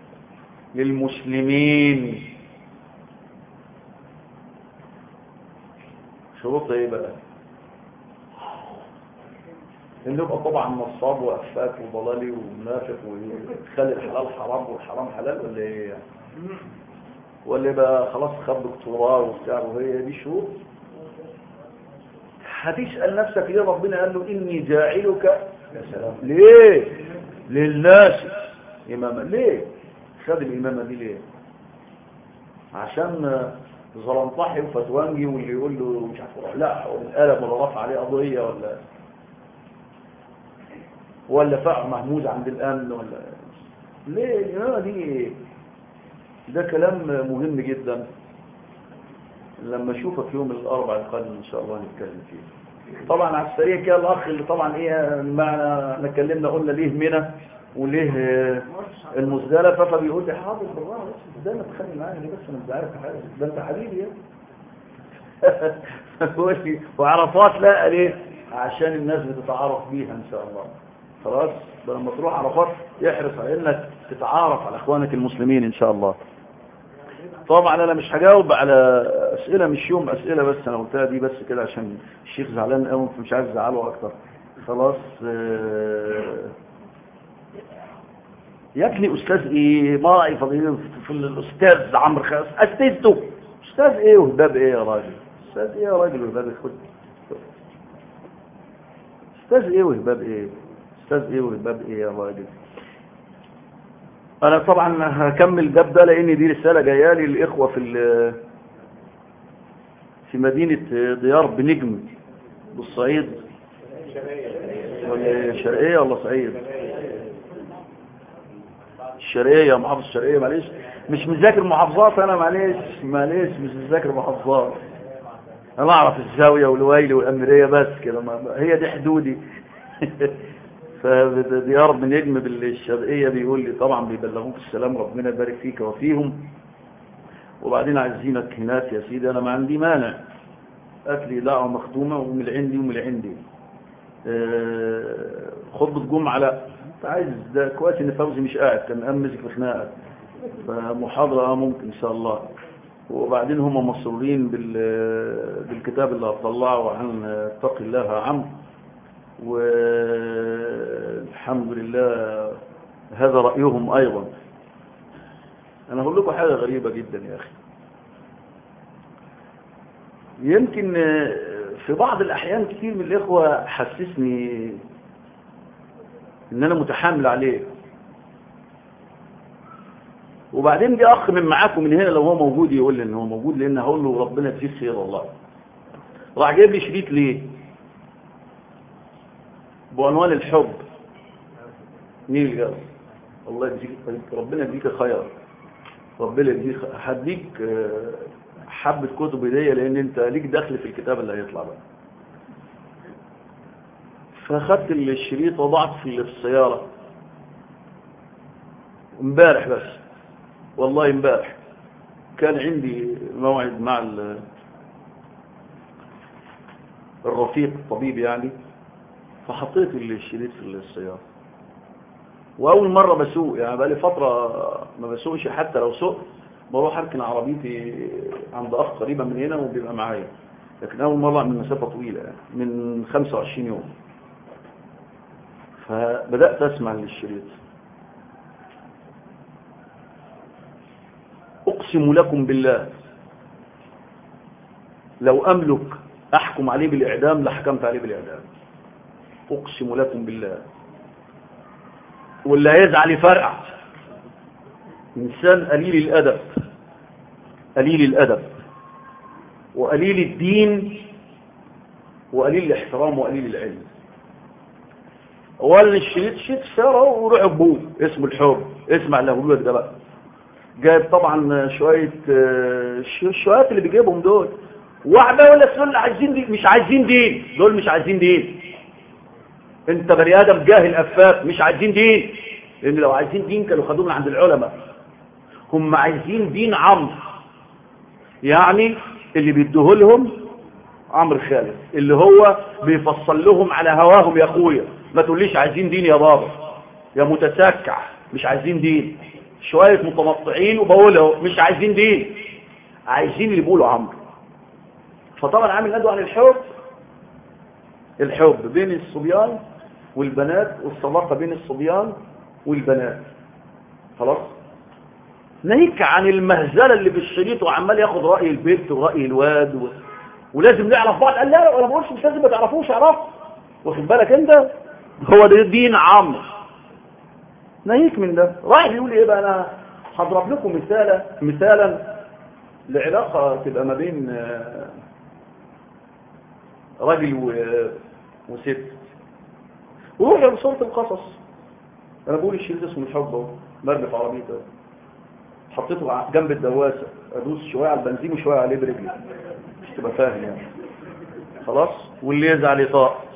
للمسلمين شروط ايه بقى ان يبقى طبعا نصاب وافاك وضلالي ومنافق ويخلي الحلال حرام والحرام حلال ولا ايه يعني ولا يبقى خلاص خد دكتوراه وبتاع وهي دي شروط هتسال نفسك ليه ربنا قال له اني جاعلك يا سلام ليه للناس اماما ليه خد الامامه دي ليه عشان زلنطحي وفتوانجي واللي يقول له مش عارف لا القلم ولا رفع عليه قضيه ولا ولا فقع مهموز عند الامن ولا ليه الامامه دي ده كلام مهم جدا لما اشوفك يوم الاربعاء القادم ان شاء الله نتكلم فيه طبعا على السريع كده الاخ اللي طبعا ايه معنا احنا اتكلمنا قلنا ليه منى وليه المزدلفه فبيقول لي حاضر بالراحه بس ده ما تخلي معايا ليه بس انا مش عارف حاجه ده انت حبيبي يعني وعرفات لا ليه عشان الناس بتتعارف بيها ان شاء الله خلاص لما تروح عرفات يحرص على انك تتعارف على اخوانك المسلمين ان شاء الله طبعا انا مش هجاوب على اسئله مش يوم اسئله بس انا قلتها دي بس كده عشان الشيخ زعلان قوي فمش عايز ازعله اكتر خلاص يا ابني استاذ ايه ما راي فضيله في الاستاذ عمرو خالد استاذته استاذ ايه وهباب ايه يا راجل استاذ ايه يا راجل وهباب خد استاذ ايه وهباب ايه استاذ ايه وهباب ايه يا راجل انا طبعا هكمل باب ده لان دي رساله جايه لي الاخوه في في مدينه ديار بنجم بالصعيد ولا شرقيه ولا صعيد الشرقيه محافظه الشرقيه معلش مش مذاكر محافظات انا معلش معلش مش مذاكر محافظات انا اعرف الزاويه والويلي والاميريه بس كده ما- هي دي حدودي فديار بن نجم بالشرقيه بيقول لي طبعا بيبلغوك السلام ربنا يبارك فيك وفيهم وبعدين عايزينك هناك يا سيدي انا ما عندي مانع هات لي دعوه مختومه ومن عندي ومن عندي آه، خطبه جمعه لا انت عايز ده كويس ان فوزي مش قاعد كان امسك في خناقه فمحاضره آه ممكن ان شاء الله وبعدين هم مسرورين بال- بالكتاب اللي هطلعه عن اتق الله يا عم والحمد لله هذا رأيهم أيضا أنا أقول لكم حاجة غريبة جدا يا أخي يمكن في بعض الأحيان كتير من الإخوة حسسني إن أنا متحامل عليه وبعدين جه أخ من معاكم من هنا لو هو موجود يقول لي إن هو موجود لأن هقول له ربنا يجزيك خير والله راح جايب لي شريط ليه؟ بعنوان الحب مين اللي قال الله يجزيك ربنا يجزيك خير ربنا يجزيك خير. هديك آه، حبة كتب هدية لأن أنت ليك دخل في الكتاب اللي هيطلع بقى فأخدت الشريط وضعت في في السيارة امبارح بس والله امبارح كان عندي موعد مع ال- الرفيق الطبيب يعني فحطيت الشريط في السيارة وأول مرة بسوق يعني بقالي فترة ما بسوقش حتى لو سوق بروح أركن عربيتي عند أخ قريبة من هنا وبيبقى معايا لكن أول مرة من مسافة طويلة يعني من 25 يوم فبدأت أسمع للشريط أقسم لكم بالله لو أملك أحكم عليه بالإعدام لحكمت عليه بالإعدام أقسم لكم بالله واللي هيزعل يفرقع إنسان قليل الأدب قليل الأدب وقليل الدين وقليل الاحترام وقليل العلم أولا الشريط شيت سارة وروح أبوه اسمه الحب اسمع اللي هقوله لك ده بقى جايب طبعا شوية آه، ش- الشويات اللي بيجيبهم دول واحدة ولا دول عايزين دين مش عايزين دين دول مش عايزين دين انت بني ادم جاهل افاك مش عايزين دين لان لو عايزين دين كانوا خدوه من عند العلماء هم عايزين دين عمرو يعني اللي بيديه لهم عمرو خالد اللي هو بيفصل لهم على هواهم يا اخويا ما تقوليش عايزين دين يا بابا يا متسكع مش عايزين دين شويه متمطعين وبقول اهو مش عايزين دين عايزين اللي بيقولوا عمرو فطبعا عامل ندوه عن الحب الحب بين الصبيان والبنات والصداقة بين الصبيان والبنات خلاص ناهيك عن المهزلة اللي في الشريط وعمال ياخد رأي البنت ورأي الواد و... ولازم نعرف بعض قال لا انا ما بقولش مش لازم ما تعرفوش اعرف واخد بالك انت هو ده دين عام ناهيك من ده رايح بيقول ايه بقى انا هضرب لكم مثالا مثالا لعلاقة تبقى ما بين آه، راجل و- وست وروح لصورة القصص انا بقول الشريط اسمه الحب اهو مرمي في عربيته أهو. حطيته ع- جنب الدواسه ادوس شويه على البنزين وشويه عليه برجلي مش تبقى فاهم يعني خلاص واللي يزعل يطاق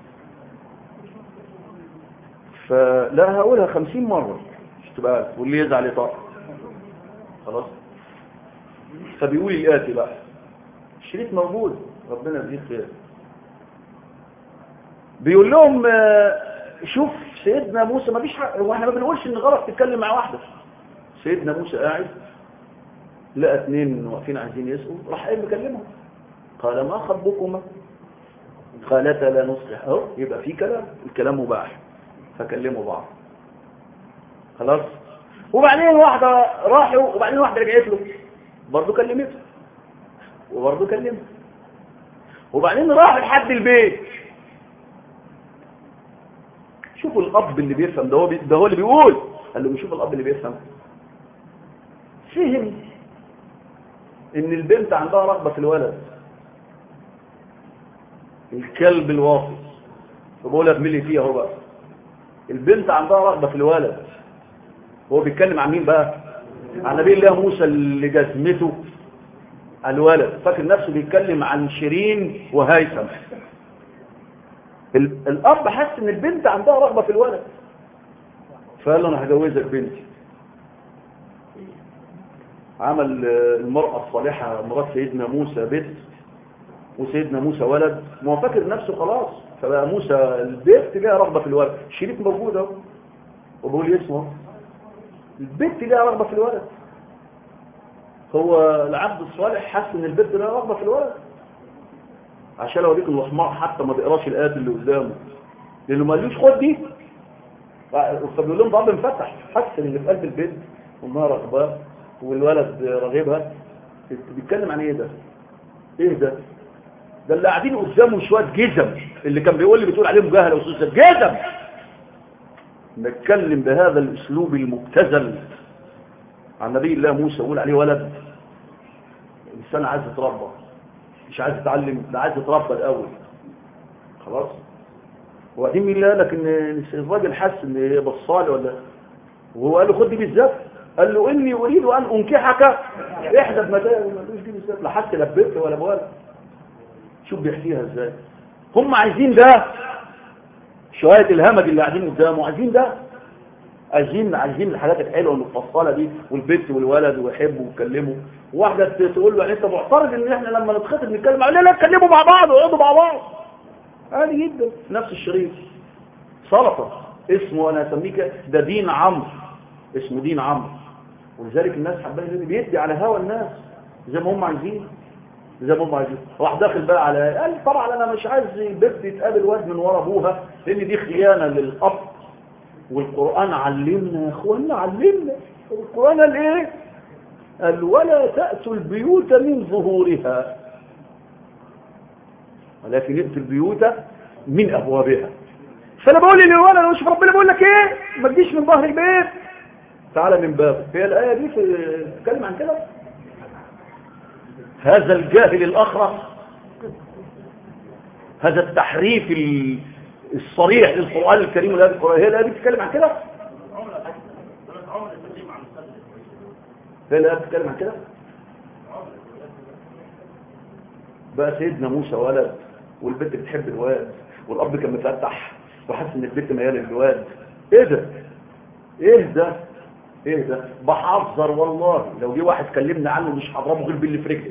فلا هقولها خمسين مرة مش تبقى عارف واللي يزعل يطاق خلاص فبيقول الآتي بقى الشريط موجود ربنا يجزيه خير بيقول لهم آه، شوف سيدنا موسى ما فيش حق هو احنا ما بنقولش ان غلط تتكلم مع واحده سيدنا موسى قاعد لقى اثنين واقفين عايزين يسقوا راح قايم مكلمهم قال ما خطبكما قالتا لا نصلح اهو يبقى في كلام الكلام مباح فكلموا بعض خلاص وبعدين واحده راحوا وبعدين واحده رجعت له برضه كلمته وبرضه كلمه وبعدين راح لحد البيت شوفوا الاب اللي بيفهم ده هو بي... ده هو اللي بيقول قال له شوف الاب اللي بيفهم فهم ان البنت عندها رغبه في الولد الكلب الواطي فبقول لك ملي فيها هو بقى البنت عندها رغبه في الولد هو بيتكلم عن مين بقى عن نبي الله موسى اللي جزمته الولد فاكر نفسه بيتكلم عن شيرين وهيثم ال- الاب حس ان البنت عندها رغبه في الولد فقال له انا هجوزك بنتي عمل آه، المرأة الصالحة مرات سيدنا موسى بنت وسيدنا موسى ولد ما هو فاكر نفسه خلاص فبقى موسى البنت ليها رغبة في الولد الشريك موجود اهو وبقول لي اسمه البنت ليها رغبة في الولد هو العبد الصالح حس ان البنت ليها رغبة في الولد عشان لو اوريك الوحمار حتى ما بيقراش الايات اللي قدامه لانه ما قالوش خد دي فبيقول لهم ضرب انفتح حس ان في قلب البنت وانها رغبه والولد راغبها بيتكلم عن ايه ده ايه ده ده اللي قاعدين قدامه شويه جزم اللي كان بيقول لي بتقول عليهم جهله وسوسه جزم نتكلم بهذا الاسلوب المبتذل عن نبي الله موسى يقول عليه ولد الانسان عايز يتربى مش عايز يتعلم ده عايز يتربى الاول خلاص وبعدين مين اللي قال لك ان الراجل حس ان هي بصالي ولا وهو قال له خد دي بالذات قال له اني اريد ان انكحك احدى ابنتي ما قالوش دي بالذات لا حتى لبيت ولا بولا شوف بيحكيها ازاي هم عايزين ده شويه الهمج اللي قاعدين قدامه عايزين ده عايزين عايزين الحاجات الحلوه المفصله دي والبنت والولد ويحبوا ويتكلموا واحده تقول له يعني انت معترض ان احنا لما نتخطب نتكلم لا لا اتكلموا مع بعض واقعدوا مع بعض عادي جدا نفس الشريط سلطه اسمه انا اسميه كده ده دين عمرو اسمه دين عمرو ولذلك الناس حبايه بيدي على هوى الناس زي ما هم عايزين زي ما هم عايزين راح داخل بقى على قال طبعا انا مش عايز البنت يتقابل واد من ورا ابوها لان دي خيانه للاب والقران علمنا يا اخوانا علمنا القران قال ايه قال ولا تاتوا البيوت من ظهورها ولكن ائتوا البيوت من ابوابها فانا بقول للولد انا شوف ربنا بيقول لك ايه ما تجيش من ظهر البيت تعالى من بابه هي الايه دي في تتكلم عن كده هذا الجاهل الاخرس هذا التحريف ال- الصريح للقران الكريم والايه القرآن هي الايه دي بتتكلم عن كده هي الايه بتتكلم عن كده بقى سيدنا موسى ولد والبنت بتحب الواد والاب كان مفتح وحاسس ان البنت مياله للواد ايه ده ايه ده ايه ده بحذر والله لو جه واحد كلمنا عنه مش هضربه غير باللي في رجلي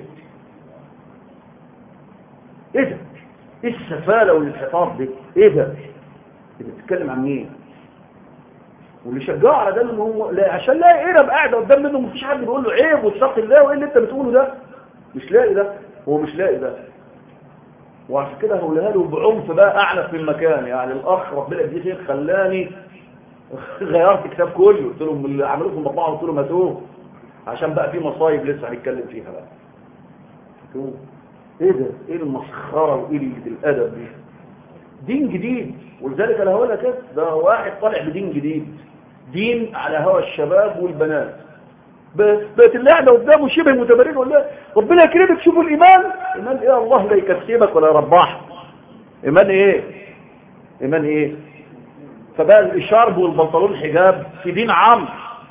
ايه ده ايه السفاله والانحطاط دي ايه ده انت بتتكلم عن مين واللي شجعه على ده ان هو لا عشان لا قرب قاعده قدام منه مفيش حد بيقول له عيب واتقي الله وايه اللي انت بتقوله ده مش لاقي ده هو مش لاقي ده وعشان كده هقولها له بعنف بقى اعنف من مكان يعني الاخ ربنا يديه خير خلاني غيرت الكتاب كله قلت لهم اللي عملوه في المطبعه قلت لهم هاتوه عشان بقى في مصايب لسه هنتكلم فيها بقى هاتوه. ايه ده ايه المسخره وقله الادب دي دين جديد ولذلك انا هقول لك كده ده واحد طالع بدين جديد دين على هوى الشباب والبنات ب- بقت اللي قاعده قدامه شبه متبرج ولا ربنا يكرمك شوفوا الايمان ايمان ايه الله لا يكسبك ولا يربحك ايمان ايه ايمان ايه فبقى الشرب والبنطلون حجاب في دين عام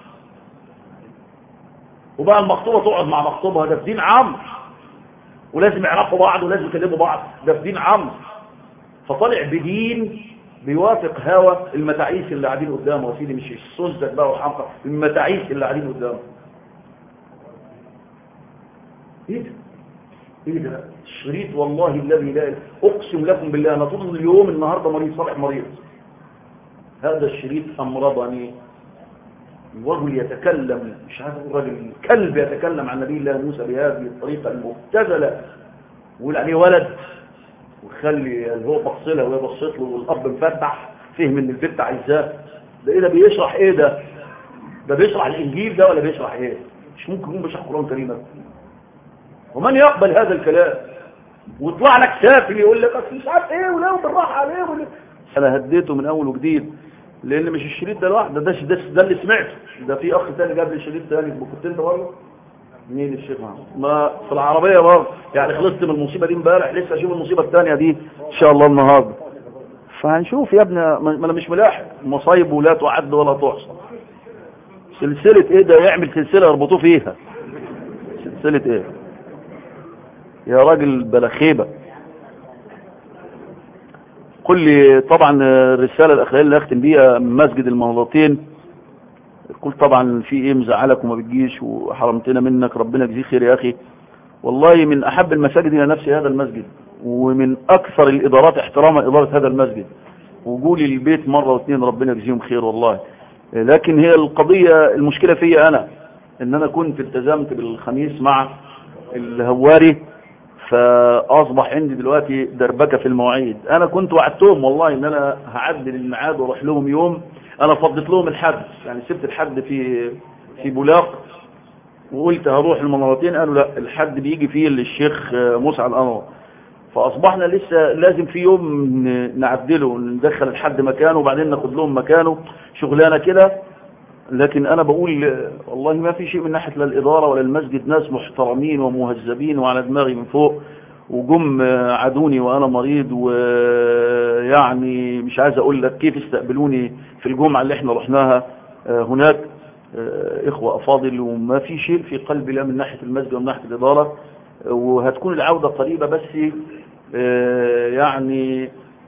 وبقى المخطوبه تقعد مع مخطوبها ده في دين عام ولازم يعرفوا بعض ولازم يكلموا بعض ده في دين عام فطالع بدين بيوافق هوى المتاعيس اللي قاعدين قدامه يا سيدي مش السذج بقى والحمقى المتاعيس اللي قاعدين قدامه ايه ده ايه ده شريط والله الذي لا إله- اقسم لكم بالله انا طول اليوم النهارده مريض صالح مريض هذا الشريط امرضني الرجل يتكلم مش عارف اقول راجل كلب يتكلم عن نبي الله موسى بهذه الطريقه المبتذله ويقول عليه ولد ويخلي اللي هو بص لها وهي بصت له والاب مفتح فهم ان البنت عايزاه ده ايه ده بيشرح ايه ده ده بيشرح الانجيل ده ولا بيشرح ايه مش ممكن يكون بيشرح قران كريم ده. ومن يقبل هذا الكلام ويطلع لك سافل يقول لك اصل مش عارف ايه ولو بالراحه عليه ولا انا هديته من اول وجديد لان مش الشريط ده لوحده ده ده, ده اللي سمعته ده في اخ تاني جاب لي شريط تاني كنت انت برضه مين الشيخ محمد ما في العربيه برضه يعني خلصت من المصيبه دي امبارح لسه اشوف المصيبه الثانيه دي ان شاء الله النهارده فهنشوف يا ابني ما ما انا مش ملاحق مصايب لا تعد ولا تحصى سلسلة ايه ده يعمل سلسلة يربطوه فيها سلسلة ايه يا راجل بلخيبة قل لي طبعا الرسالة الأخيرة اللي أختم بيها من مسجد المناطين قلت طبعا في ايه مزعلك وما بتجيش وحرمتنا منك ربنا يجزيك خير يا أخي والله من أحب المساجد إلى نفسي هذا المسجد ومن أكثر الإدارات احتراما إدارة هذا المسجد وجولي البيت مرة واثنين ربنا يجزيهم خير والله لكن هي القضية المشكلة فيا أنا إن أنا كنت التزمت بالخميس مع الهواري فأصبح عندي دلوقتي دربكة في المواعيد أنا كنت وعدتهم والله إن أنا هعدل الميعاد وأروح لهم يوم أنا فضيت لهم الحد يعني سبت الحد في في بولاق وقلت هروح المنارتين قالوا لا الحد بيجي فيه الشيخ مسعد أنور فأصبحنا لسه لازم في يوم نعدله ندخل الحد مكانه وبعدين ناخد لهم مكانه شغلانة كده لكن أنا بقول والله ما في شيء من ناحية لا الإدارة ولا المسجد ناس محترمين ومهذبين وعلى دماغي من فوق وجم عادوني وأنا مريض ويعني مش عايز أقول لك كيف استقبلوني في الجمعة اللي احنا رحناها هناك إخوة أفاضل وما في شيء في قلبي لا من ناحية المسجد ومن ناحية الإدارة وهتكون العودة قريبة بس يعني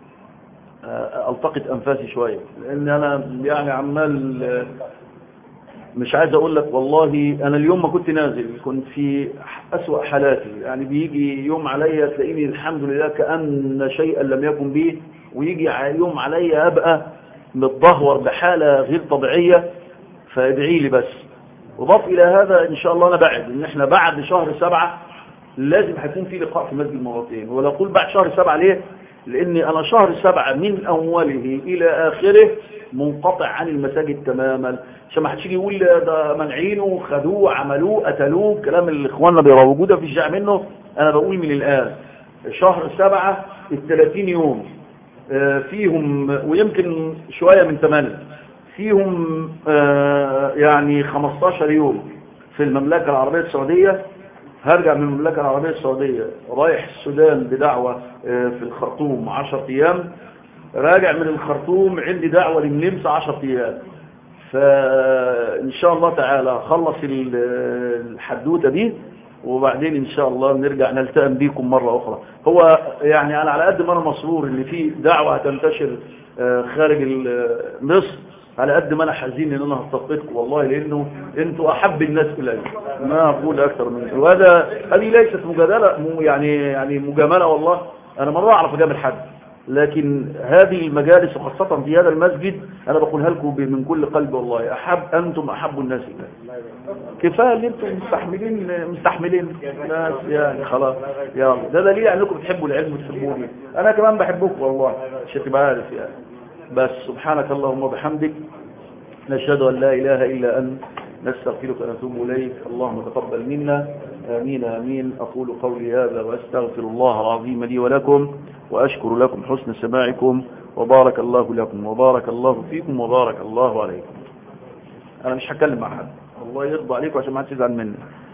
التقط انفاسي شوية لان انا يعني عمال مش عايز اقول لك والله انا اليوم ما كنت نازل كنت في اسوأ حالاتي يعني بيجي يوم عليا تلاقيني الحمد لله كأن شيئا لم يكن به ويجي يوم عليا ابقى متدهور بحالة غير طبيعية فادعي لي بس وضاف الى هذا ان شاء الله انا بعد ان احنا بعد شهر سبعة لازم هيكون في لقاء في مسجد المرتين ولا اقول بعد شهر سبعة ليه لاني انا شهر سبعة من اوله الى اخره منقطع عن المساجد تماما عشان ما حدش يجي يقول ده منعينه خدوه عملوه قتلوه كلام اللي اخواننا بيروجوه ده في الشارع منه انا بقول من الان شهر سبعة الثلاثين يوم فيهم ويمكن شوية من ثمانية فيهم يعني 15 يوم في المملكة العربية السعودية هرجع من المملكة العربية السعودية رايح السودان بدعوة في الخرطوم 10 ايام راجع من الخرطوم عندي دعوة للنمسا 10 ايام فان شاء الله تعالى خلص الحدوتة دي وبعدين ان شاء الله نرجع نلتئم بيكم مرة اخرى هو يعني انا على قد ما انا مسرور ان في دعوة هتنتشر خارج مصر على قد ما انا حزين ان انا هستفقدكم والله لانه انتوا احب الناس الي ما اقول اكثر من كده وهذا هذه ليست مجادله يعني يعني مجامله والله انا ما اعرف اجامل حد لكن هذه المجالس وخاصة في هذا المسجد أنا بقولها لكم من كل قلب والله أحب أنتم أحب الناس إلي كفاية اللي أنتم مستحملين مستحملين ناس يعني خلاص يلا ده دليل أنكم بتحبوا العلم وتحبوني أنا كمان بحبكم والله عشان تبقى عارف يعني بس سبحانك اللهم وبحمدك نشهد أن لا إله إلا أنت نستغفرك ونتوب إليك اللهم تقبل منا آمين آمين أقول قولي هذا وأستغفر الله العظيم لي ولكم وأشكر لكم حسن سماعكم وبارك الله لكم وبارك الله فيكم وبارك الله عليكم أنا مش هتكلم مع حد الله يرضى عليكم عشان ما حدش يزعل مني